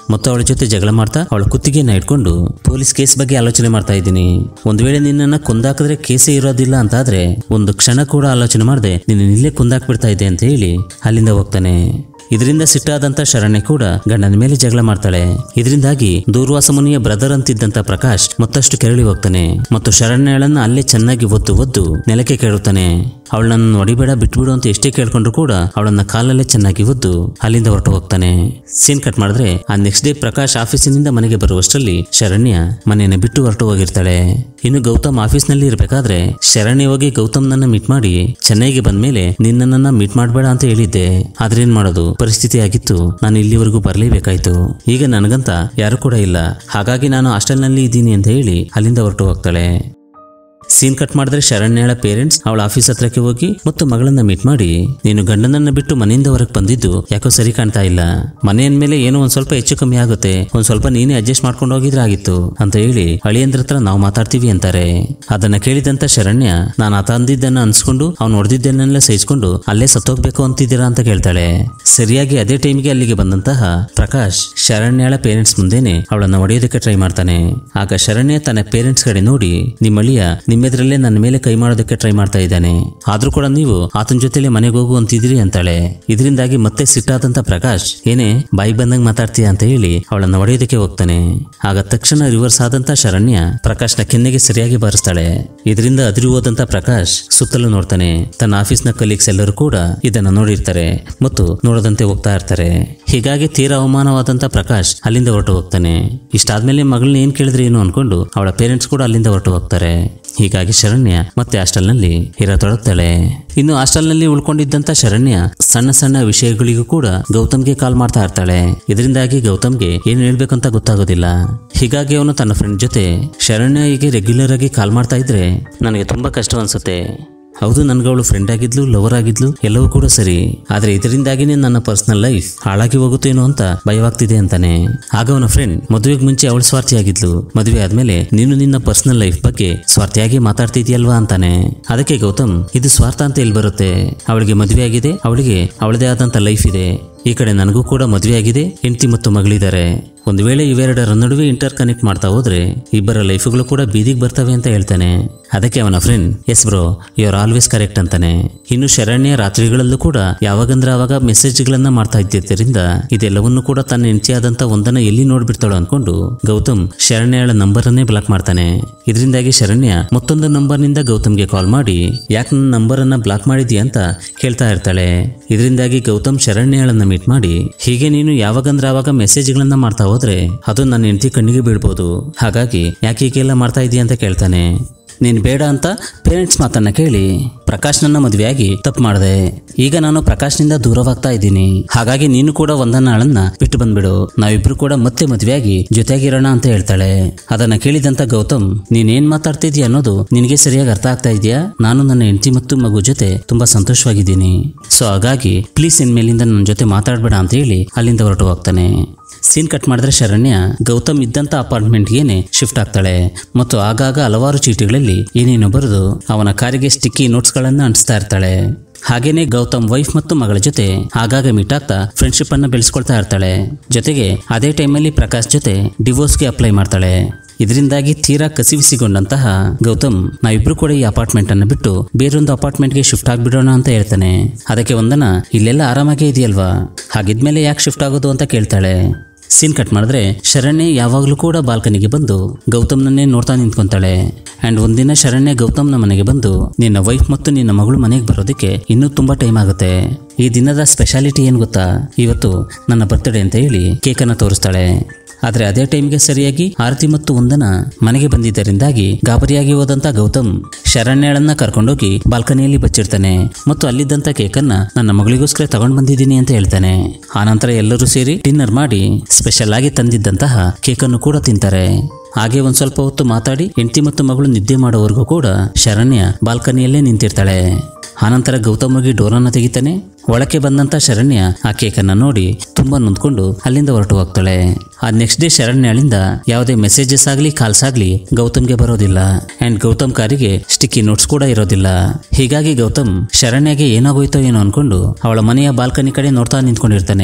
ಮತ್ತು ಅವಳ ಜೊತೆ ಜಗಳ ಮಾಡ್ತಾ ಅವಳ ಕುತ್ತಿಗೆನ ಇಟ್ಕೊಂಡು ಪೊಲೀಸ್ ಕೇಸ್ ಬಗ್ಗೆ ಆಲೋಚನೆ ಮಾಡ್ತಾ ಇದ್ದೀನಿ ಒಂದ್ ವೇಳೆ ನಿನ್ನನ್ನ ಕೊಂದಾಕಿದ್ರೆ ಕೇಸೇ ಇರೋದಿಲ್ಲ ಅಂತಾದ್ರೆ ಒಂದು ಕ್ಷಣ ಕೂಡ ಆಲೋಚನೆ ಮಾಡದೆ ನಿನ್ನ ಇಲ್ಲೇ ಕೊಂದಾಕ್ಬಿಡ್ತಾ ಇದೆ ಅಂತ ಹೇಳಿ ಅಲ್ಲಿಂದ ಹೋಗ್ತಾನೆ ಇದರಿಂದ ಸಿಟ್ಟಾದಂತ ಶರಣ್ಯ ಕೂಡ ಗಂಡನ ಮೇಲೆ ಜಗಳ ಮಾಡ್ತಾಳೆ ಇದರಿಂದಾಗಿ ದೂರ್ವಾಸ ಮುನಿಯ ಬ್ರದರ್ ಅಂತಿದ್ದಂತ ಪ್ರಕಾಶ್ ಮತ್ತಷ್ಟು ಕೆರಳಿ ಹೋಗ್ತಾನೆ ಮತ್ತು ಶರಣ್ಯಳನ್ನ ಅಲ್ಲೇ ಚೆನ್ನಾಗಿ ಒದ್ದು ಒದ್ದು ನೆಲಕ್ಕೆ ಕೇಳುತ್ತಾನೆ ಅವಳನ್ನ ಹೊಡಿಬೇಡ ಬಿಟ್ಬಿಡು ಅಂತ ಎಷ್ಟೇ ಕೇಳ್ಕೊಂಡ್ರು ಕೂಡ ಅವಳನ್ನ ಕಾಲಲ್ಲೇ ಚೆನ್ನಾಗಿ ಒದ್ದು ಅಲ್ಲಿಂದ ಹೊರಟು ಹೋಗ್ತಾನೆ ಸೀನ್ ಕಟ್ ಮಾಡಿದ್ರೆ ಆ ನೆಕ್ಸ್ಟ್ ಡೇ ಪ್ರಕಾಶ್ ಆಫೀಸಿನಿಂದ ಮನೆಗೆ ಬರುವಷ್ಟರಲ್ಲಿ ಶರಣ್ಯ ಮನೆಯನ್ನು ಬಿಟ್ಟು ಹೊರಟು ಹೋಗಿರ್ತಾಳೆ ಇನ್ನು ಗೌತಮ್ ಆಫೀಸ್ನಲ್ಲಿ ಇರಬೇಕಾದ್ರೆ ಶರಣ್ಯ ಹೋಗಿ ಗೌತಮ್ನನ್ನ ಮೀಟ್ ಮಾಡಿ ಚೆನ್ನೈಗೆ ಬಂದ್ಮೇಲೆ ನಿನ್ನನ್ನ ಮೀಟ್ ಮಾಡಬೇಡ ಅಂತ ಹೇಳಿದ್ದೆ ಆದ್ರೆ ಏನ್ ಮಾಡೋದು ಪರಿಸ್ಥಿತಿ ಆಗಿತ್ತು ನಾನು ಇಲ್ಲಿವರೆಗೂ ಬರಲೇಬೇಕಾಯ್ತು ಈಗ ನನಗಂತ ಯಾರು ಕೂಡ ಇಲ್ಲ ಹಾಗಾಗಿ ನಾನು ಹಾಸ್ಟೆಲ್ನಲ್ಲಿ ಇದ್ದೀನಿ ಅಂತ ಹೇಳಿ ಅಲ್ಲಿಂದ ಹೊರಟು ಹೋಗ್ತಾಳೆ ಸೀನ್ ಕಟ್ ಮಾಡಿದ್ರೆ ಶರಣ್ಯಳ ಪೇರೆಂಟ್ಸ್ ಅವಳ ಆಫೀಸ್ ಹತ್ರಕ್ಕೆ ಹೋಗಿ ಮತ್ತು ಮಗಳನ್ನ ಮೀಟ್ ಮಾಡಿ ನೀನು ಗಂಡನನ್ನ ಬಿಟ್ಟು ಮನೆಯಿಂದ ಹೊರಗೆ ಬಂದಿದ್ದು ಯಾಕೋ ಸರಿ ಕಾಣ್ತಾ ಇಲ್ಲ ಮನೆ ಅಂದ್ಮೇಲೆ ಏನೋ ಒಂದ್ ಸ್ವಲ್ಪ ಹೆಚ್ಚು ಕಮ್ಮಿ ಆಗುತ್ತೆ ಒಂದ್ ಸ್ವಲ್ಪ ನೀನೇ ಅಡ್ಜಸ್ಟ್ ಮಾಡ್ಕೊಂಡು ಹೋಗಿದ್ರೆ ಆಗಿತ್ತು ಅಂತ ಹೇಳಿ ಅಳಿಯಂದ್ರ ಹತ್ರ ನಾವು ಮಾತಾಡ್ತೀವಿ ಅಂತಾರೆ ಅದನ್ನ ಕೇಳಿದಂತ ಶರಣ್ಯ ನಾನು ಆತ ಅಂದಿದ್ದನ್ನ ಅನ್ಸ್ಕೊಂಡು ಅವ್ನು ಹೊಡೆದಿದ್ದನ್ನೆಲ್ಲ ಸಹಿಸ್ಕೊಂಡು ಅಲ್ಲೇ ಸತ್ತೋಗ್ಬೇಕು ಅಂತಿದ್ದೀರಾ ಅಂತ ಕೇಳ್ತಾಳೆ ಸರಿಯಾಗಿ ಅದೇ ಟೈಮ್ಗೆ ಅಲ್ಲಿಗೆ ಬಂದಂತಹ ಪ್ರಕಾಶ್ ಶರಣ್ಯಳ ಪೇರೆಂಟ್ಸ್ ಮುಂದೆನೆ ಅವಳನ್ನ ಹೊಡೆಯೋದಕ್ಕೆ ಟ್ರೈ ಮಾಡ್ತಾನೆ ಆಗ ಶರಣ್ಯ ತನ್ನ ಪೇರೆಂಟ್ಸ್ ಕಡೆ ನೋಡಿ ನಿಮ್ಮಳಿಯ ನಿಮ್ಮೆದ್ರಲ್ಲೇ ನನ್ನ ಮೇಲೆ ಕೈ ಮಾಡೋದಕ್ಕೆ ಟ್ರೈ ಮಾಡ್ತಾ ಇದ್ದಾನೆ ಆದ್ರೂ ಕೂಡ ನೀವು ಆತನ ಜೊತೆಲೆ ಮನೆಗೆ ಹೋಗು ಅಂತಿದ್ದೀರಿ ಅಂತಾಳೆ ಇದರಿಂದಾಗಿ ಮತ್ತೆ ಸಿಟ್ಟಾದಂತ ಪ್ರಕಾಶ್ ಏನೇ ಬಾಯಿ ಬಂದಂಗ್ ಮಾತಾಡ್ತೀಯ ಅಂತ ಹೇಳಿ ಅವಳನ್ನ ಹೊಡೆಯೋದಕ್ಕೆ ಹೋಗ್ತಾನೆ ಆಗ ತಕ್ಷಣ ರಿವರ್ಸ್ ಆದಂತ ಶರಣ್ಯ ಪ್ರಕಾಶ್ನ ಕೆನ್ನೆಗೆ ಸರಿಯಾಗಿ ಬಾರಿಸ್ತಾಳೆ ಇದರಿಂದ ಅದಿರಿ ಹೋದಂತ ಪ್ರಕಾಶ್ ಸುತ್ತಲೂ ನೋಡ್ತಾನೆ ತನ್ನ ಆಫೀಸ್ನ ಕಲೀಗ್ಸ್ ಎಲ್ಲರೂ ಕೂಡ ಇದನ್ನ ನೋಡಿರ್ತಾರೆ ಮತ್ತು ನೋಡದಂತೆ ಹೋಗ್ತಾ ಇರ್ತಾರೆ ಹೀಗಾಗಿ ತೀರಾ ಅವಮಾನವಾದಂತ ಪ್ರಕಾಶ್ ಅಲ್ಲಿಂದ ಹೊರಟು ಹೋಗ್ತಾನೆ ಇಷ್ಟಾದ್ಮೇಲೆ ಮಗಳನ್ನ ಏನ್ ಕೇಳಿದ್ರೆ ಏನು ಅನ್ಕೊಂಡು ಅವಳ ಪೇರೆಂಟ್ಸ್ ಕೂಡ ಅಲ್ಲಿಂದ ಹೊರಟು ಹೋಗ್ತಾರೆ ಹೀಗಾಗಿ ಶರಣ್ಯ ಮತ್ತೆ ಹಾಸ್ಟೆಲ್ನಲ್ಲಿ ಇರತೊಡಗ್ತಾಳೆ ಇನ್ನು ಹಾಸ್ಟೆಲ್ನಲ್ಲಿ ಉಳ್ಕೊಂಡಿದ್ದಂತ ಶರಣ್ಯ ಸಣ್ಣ ಸಣ್ಣ ವಿಷಯಗಳಿಗೂ ಕೂಡ ಗೌತಮ್ಗೆ ಕಾಲ್ ಮಾಡ್ತಾ ಇರ್ತಾಳೆ ಇದರಿಂದಾಗಿ ಗೌತಮ್ಗೆ ಏನು ಹೇಳ್ಬೇಕಂತ ಗೊತ್ತಾಗೋದಿಲ್ಲ ಹೀಗಾಗಿ ಅವನು ತನ್ನ ಫ್ರೆಂಡ್ ಜೊತೆ ಶರಣ್ಯ ಹೀಗೆ ರೆಗ್ಯುಲರ್ ಆಗಿ ಕಾಲ್ ಮಾಡ್ತಾ ಇದ್ರೆ ನನಗೆ ತುಂಬಾ ಕಷ್ಟ ಅನ್ಸುತ್ತೆ ಹೌದು ನನ್ಗವಳು ಫ್ರೆಂಡ್ ಆಗಿದ್ಲು ಲವರ್ ಆಗಿದ್ಲು ಎಲ್ಲವೂ ಕೂಡ ಸರಿ ಆದ್ರೆ ಇದರಿಂದಾಗಿನೇ ನನ್ನ ಪರ್ಸನಲ್ ಲೈಫ್ ಹಾಳಾಗಿ ಹೋಗುತ್ತೇನೋ ಅಂತ ಭಯವಾಗ್ತಿದೆ ಅಂತಾನೆ ಆಗ ಅವನ ಫ್ರೆಂಡ್ ಮದುವೆಗೆ ಮುಂಚೆ ಅವಳು ಸ್ವಾರ್ಥಿಯಾಗಿದ್ಲು ಮದುವೆ ಆದ್ಮೇಲೆ ನೀನು ನಿನ್ನ ಪರ್ಸನಲ್ ಲೈಫ್ ಬಗ್ಗೆ ಸ್ವಾರ್ಥಿಯಾಗಿ ಮಾತಾಡ್ತಿದ್ಯಲ್ವಾ ಅಂತಾನೆ ಅದಕ್ಕೆ ಗೌತಮ್ ಇದು ಸ್ವಾರ್ಥ ಅಂತ ಎಲ್ಲಿ ಬರುತ್ತೆ ಅವಳಿಗೆ ಮದುವೆ ಆಗಿದೆ ಅವಳಿಗೆ ಅವಳದೇ ಆದಂತ ಲೈಫ್ ಇದೆ ಈ ಕಡೆ ನನಗೂ ಕೂಡ ಮದುವೆ ಆಗಿದೆ ಹೆಂಡತಿ ಮತ್ತು ಮಗಳಿದ್ದಾರೆ ಒಂದು ವೇಳೆ ಇವೆರಡರ ನಡುವೆ ಇಂಟರ್ ಕನೆಕ್ಟ್ ಮಾಡ್ತಾ ಹೋದ್ರೆ ಇಬ್ಬರ ಲೈಫ್ಗಳು ಕೂಡ ಬೀದಿಗೆ ಬರ್ತವೆ ಅಂತ ಹೇಳ್ತಾನೆ ಅದಕ್ಕೆ ಅವನ friend yes bro you are always correct ಅಂತಾನೆ ಇನ್ನು ಶರಣ್ಯ ರಾತ್ರಿಗಳಲ್ಲೂ ಕೂಡ ಯಾವಾಗಂದ್ರೆ ಆವಾಗ ಮೆಸೇಜ್ಗಳನ್ನ ಮಾಡ್ತಾ ಇದ್ದಿದ್ದರಿಂದ ಇದೆಲ್ಲವನ್ನೂ ಕೂಡ ತನ್ನ ಹೆಂಡತಿಯಾದಂತ ಒಂದನ್ನ ಎಲ್ಲಿ ನೋಡ್ಬಿಡ್ತಾಳೋ ಅನ್ಕೊಂಡು ಗೌತಮ್ ಶರಣ್ಯಳ ನಂಬರ್ ಅನ್ನೇ ಬ್ಲಾಕ್ ಮಾಡ್ತಾನೆ ಇದರಿಂದಾಗಿ ಶರಣ್ಯ ಮತ್ತೊಂದು ನಂಬರ್ನಿಂದ ಗೌತಮ್ಗೆ ಕಾಲ್ ಮಾಡಿ ಯಾಕೆ ನನ್ನ ನಂಬರ್ ಅನ್ನ ಬ್ಲಾಕ್ ಮಾಡಿದ್ಯಾ ಅಂತ ಕೇಳ್ತಾ ಇರ್ತಾಳೆ ಇದರಿಂದಾಗಿ ಗೌತಮ್ ಶರಣ್ಯಳನ್ನ ಮೀಟ್ ಮಾಡಿ ಹೀಗೆ ನೀನು ಯಾವಾಗಂದ್ರೆ ಆವಾಗ ಮೆಸೇಜ್ಗಳನ್ನ ಮಾಡ್ತಾ ಹೋದ್ರೆ ಅದು ನನ್ನ ಹೆಂಡತಿ ಕಣ್ಣಿಗೆ ಬೀಳ್ಬೋದು ಹಾಗಾಗಿ ಯಾಕೆ ಹೀಗೆಲ್ಲ ಮಾಡ್ತಾ ಇದೀಯ ಅಂತ ಕೇಳ್ತಾನೆ ನೀನು ಬೇಡ ಅಂತ ಪೇರೆಂಟ್ಸ್ ಮಾತನ್ನ ಕೇಳಿ ಪ್ರಕಾಶ್ ನನ್ನ ಮದುವೆಯಾಗಿ ತಪ್ಪು ಮಾಡಿದೆ ಈಗ ನಾನು ಪ್ರಕಾಶ್ನಿಂದ ದೂರವಾಗ್ತಾ ಇದ್ದೀನಿ ಹಾಗಾಗಿ ನೀನು ಕೂಡ ಒಂದನ್ನಾಳನ್ನ ಬಿಟ್ಟು ಬಂದ್ಬಿಡು ನಾವಿಬ್ರು ಕೂಡ ಮತ್ತೆ ಮದುವೆಯಾಗಿ ಜೊತೆಯಾಗಿರೋಣ ಅಂತ ಹೇಳ್ತಾಳೆ ಅದನ್ನ ಕೇಳಿದಂತ ಗೌತಮ್ ನೀನೇನ್ ಮಾತಾಡ್ತಿದ್ಯಾ ಅನ್ನೋದು ನಿನಗೆ ಸರಿಯಾಗಿ ಅರ್ಥ ಆಗ್ತಾ ಇದೆಯಾ ನಾನು ನನ್ನ ಹೆಂಡತಿ ಮತ್ತು ಮಗು ಜೊತೆ ತುಂಬಾ ಸಂತೋಷವಾಗಿದ್ದೀನಿ ಸೊ ಹಾಗಾಗಿ ಪ್ಲೀಸ್ ಇನ್ಮೇಲಿಂದ ನನ್ನ ಜೊತೆ ಮಾತಾಡ್ಬೇಡ ಅಂತ ಹೇಳಿ ಅಲ್ಲಿಂದ ಹೊರಟು ಹೋಗ್ತಾನೆ ಸೀನ್ ಕಟ್ ಮಾಡಿದ್ರೆ ಶರಣ್ಯ ಗೌತಮ್ ಇದ್ದಂತ ಅಪಾರ್ಟ್ಮೆಂಟ್ಗೇನೆ ಶಿಫ್ಟ್ ಆಗ್ತಾಳೆ ಮತ್ತು ಆಗಾಗ ಹಲವಾರು ಚೀಟಿಗಳಲ್ಲಿ ಏನೇನು ಬರೆದು ಅವನ ಕಾರಿಗೆ ಸ್ಟಿಕ್ಕಿ ನೋಟ್ಸ್ಗಳನ್ನ ಅಂಟಿಸ್ತಾ ಇರ್ತಾಳೆ ಹಾಗೇನೆ ಗೌತಮ್ ವೈಫ್ ಮತ್ತು ಮಗಳ ಜೊತೆ ಆಗಾಗ ಮೀಟ್ ಆಗ್ತಾ ಫ್ರೆಂಡ್ಶಿಪ್ ಅನ್ನ ಬೆಳೆಸ್ಕೊಳ್ತಾ ಇರ್ತಾಳೆ ಜೊತೆಗೆ ಅದೇ ಟೈಮಲ್ಲಿ ಪ್ರಕಾಶ್ ಜೊತೆ ಡಿವೋರ್ಸ್ಗೆ ಅಪ್ಲೈ ಮಾಡ್ತಾಳೆ ಇದರಿಂದಾಗಿ ತೀರಾ ಕಸಿವಿಸಿಗೊಂಡಂತಹ ಗೌತಮ್ ನಾವಿಬ್ರು ಕೂಡ ಈ ಅಪಾರ್ಟ್ಮೆಂಟ್ ಅನ್ನು ಬಿಟ್ಟು ಬೇರೊಂದು ಅಪಾರ್ಟ್ಮೆಂಟ್ಗೆ ಶಿಫ್ಟ್ ಆಗ್ಬಿಡೋಣ ಅಂತ ಹೇಳ್ತಾನೆ ಅದಕ್ಕೆ ಒಂದನ ಇಲ್ಲೆಲ್ಲ ಆರಾಮಾಗೇ ಇದೆಯಲ್ವಾ ಹಾಗಿದ್ಮೇಲೆ ಯಾಕೆ ಶಿಫ್ಟ್ ಆಗೋದು ಅಂತ ಕೇಳ್ತಾಳೆ ಸೀನ್ ಕಟ್ ಮಾಡಿದ್ರೆ ಶರಣ್ಯ ಯಾವಾಗಲೂ ಕೂಡ ಬಾಲ್ಕನಿಗೆ ಬಂದು ಗೌತಮ್ನನ್ನೇ ನೋಡ್ತಾ ನಿಂತ್ಕೊಂತಾಳೆ ಅಂಡ್ ಒಂದಿನ ಶರಣ್ಯ ಗೌತಮ್ನ ಮನೆಗೆ ಬಂದು ನಿನ್ನ ವೈಫ್ ಮತ್ತು ನಿನ್ನ ಮಗಳು ಮನೆಗೆ ಬರೋದಕ್ಕೆ ಇನ್ನೂ ತುಂಬಾ ಟೈಮ್ ಆಗುತ್ತೆ ಈ ದಿನದ ಸ್ಪೆಷಾಲಿಟಿ ಏನು ಗೊತ್ತಾ ಇವತ್ತು ನನ್ನ ಬರ್ತ್ಡೇ ಅಂತ ಹೇಳಿ ಕೇಕನ್ನು ತೋರಿಸ್ತಾಳೆ ಆದ್ರೆ ಅದೇ ಟೈಮ್ಗೆ ಸರಿಯಾಗಿ ಆರತಿ ಮತ್ತು ಒಂದನ ಮನೆಗೆ ಬಂದಿದ್ದರಿಂದಾಗಿ ಗಾಬರಿಯಾಗಿ ಹೋದಂತ ಗೌತಮ್ ಶರಣ್ಯಳನ್ನ ಕರ್ಕೊಂಡೋಗಿ ಬಾಲ್ಕನಿಯಲ್ಲಿ ಬಚ್ಚಿಡ್ತಾನೆ ಮತ್ತು ಅಲ್ಲಿದ್ದಂತ ಕೇಕನ್ನ ನನ್ನ ಮಗಳಿಗೋಸ್ಕರ ತಗೊಂಡ್ ಬಂದಿದ್ದೀನಿ ಅಂತ ಹೇಳ್ತಾನೆ ಆನಂತರ ಎಲ್ಲರೂ ಸೇರಿ ಡಿನ್ನರ್ ಮಾಡಿ ಸ್ಪೆಷಲ್ ಆಗಿ ತಂದಿದ್ದಂತಹ ಕೇಕನ್ನು ಕೂಡ ತಿಂತಾರೆ ಹಾಗೆ ಒಂದ್ ಸ್ವಲ್ಪ ಹೊತ್ತು ಮಾತಾಡಿ ಹೆಂಡತಿ ಮತ್ತು ಮಗಳು ನಿದ್ದೆ ಮಾಡೋವರೆಗೂ ಕೂಡ ಶರಣ್ಯ ಬಾಲ್ಕನಿಯಲ್ಲೇ ನಿಂತಿರ್ತಾಳೆ ಆನಂತರ ಗೌತಮ್ಗೆ ಡೋರನ್ನ ತೆಗಿತಾನೆ ಒಳಕ್ಕೆ ಬಂದಂತ ಶರಣ್ಯ ಆ ಕೇಕನ್ನ ನೋಡಿ ತುಂಬಾ ನೊಂದ್ಕೊಂಡು ಅಲ್ಲಿಂದ ಹೊರಟು ಹೋಗ್ತಾಳೆ ಆ ನೆಕ್ಸ್ಟ್ ಡೇ ಶರಣ್ಯಳಿಂದ ಯಾವುದೇ ಮೆಸೇಜಸ್ ಆಗ್ಲಿ ಕಾಲ್ಸ್ ಆಗ್ಲಿ ಗೌತಮ್ಗೆ ಬರೋದಿಲ್ಲ ಅಂಡ್ ಗೌತಮ್ ಕಾರಿಗೆ ಸ್ಟಿಕ್ಕಿ ನೋಟ್ಸ್ ಕೂಡ ಇರೋದಿಲ್ಲ ಹೀಗಾಗಿ ಗೌತಮ್ ಶರಣ್ಯಗೆ ಏನಾಗೋಯ್ತೋ ಏನೋ ಅನ್ಕೊಂಡು ಅವಳ ಮನೆಯ ಬಾಲ್ಕನಿ ಕಡೆ ನೋಡ್ತಾ ನಿಂತ್ಕೊಂಡಿರ್ತಾನೆ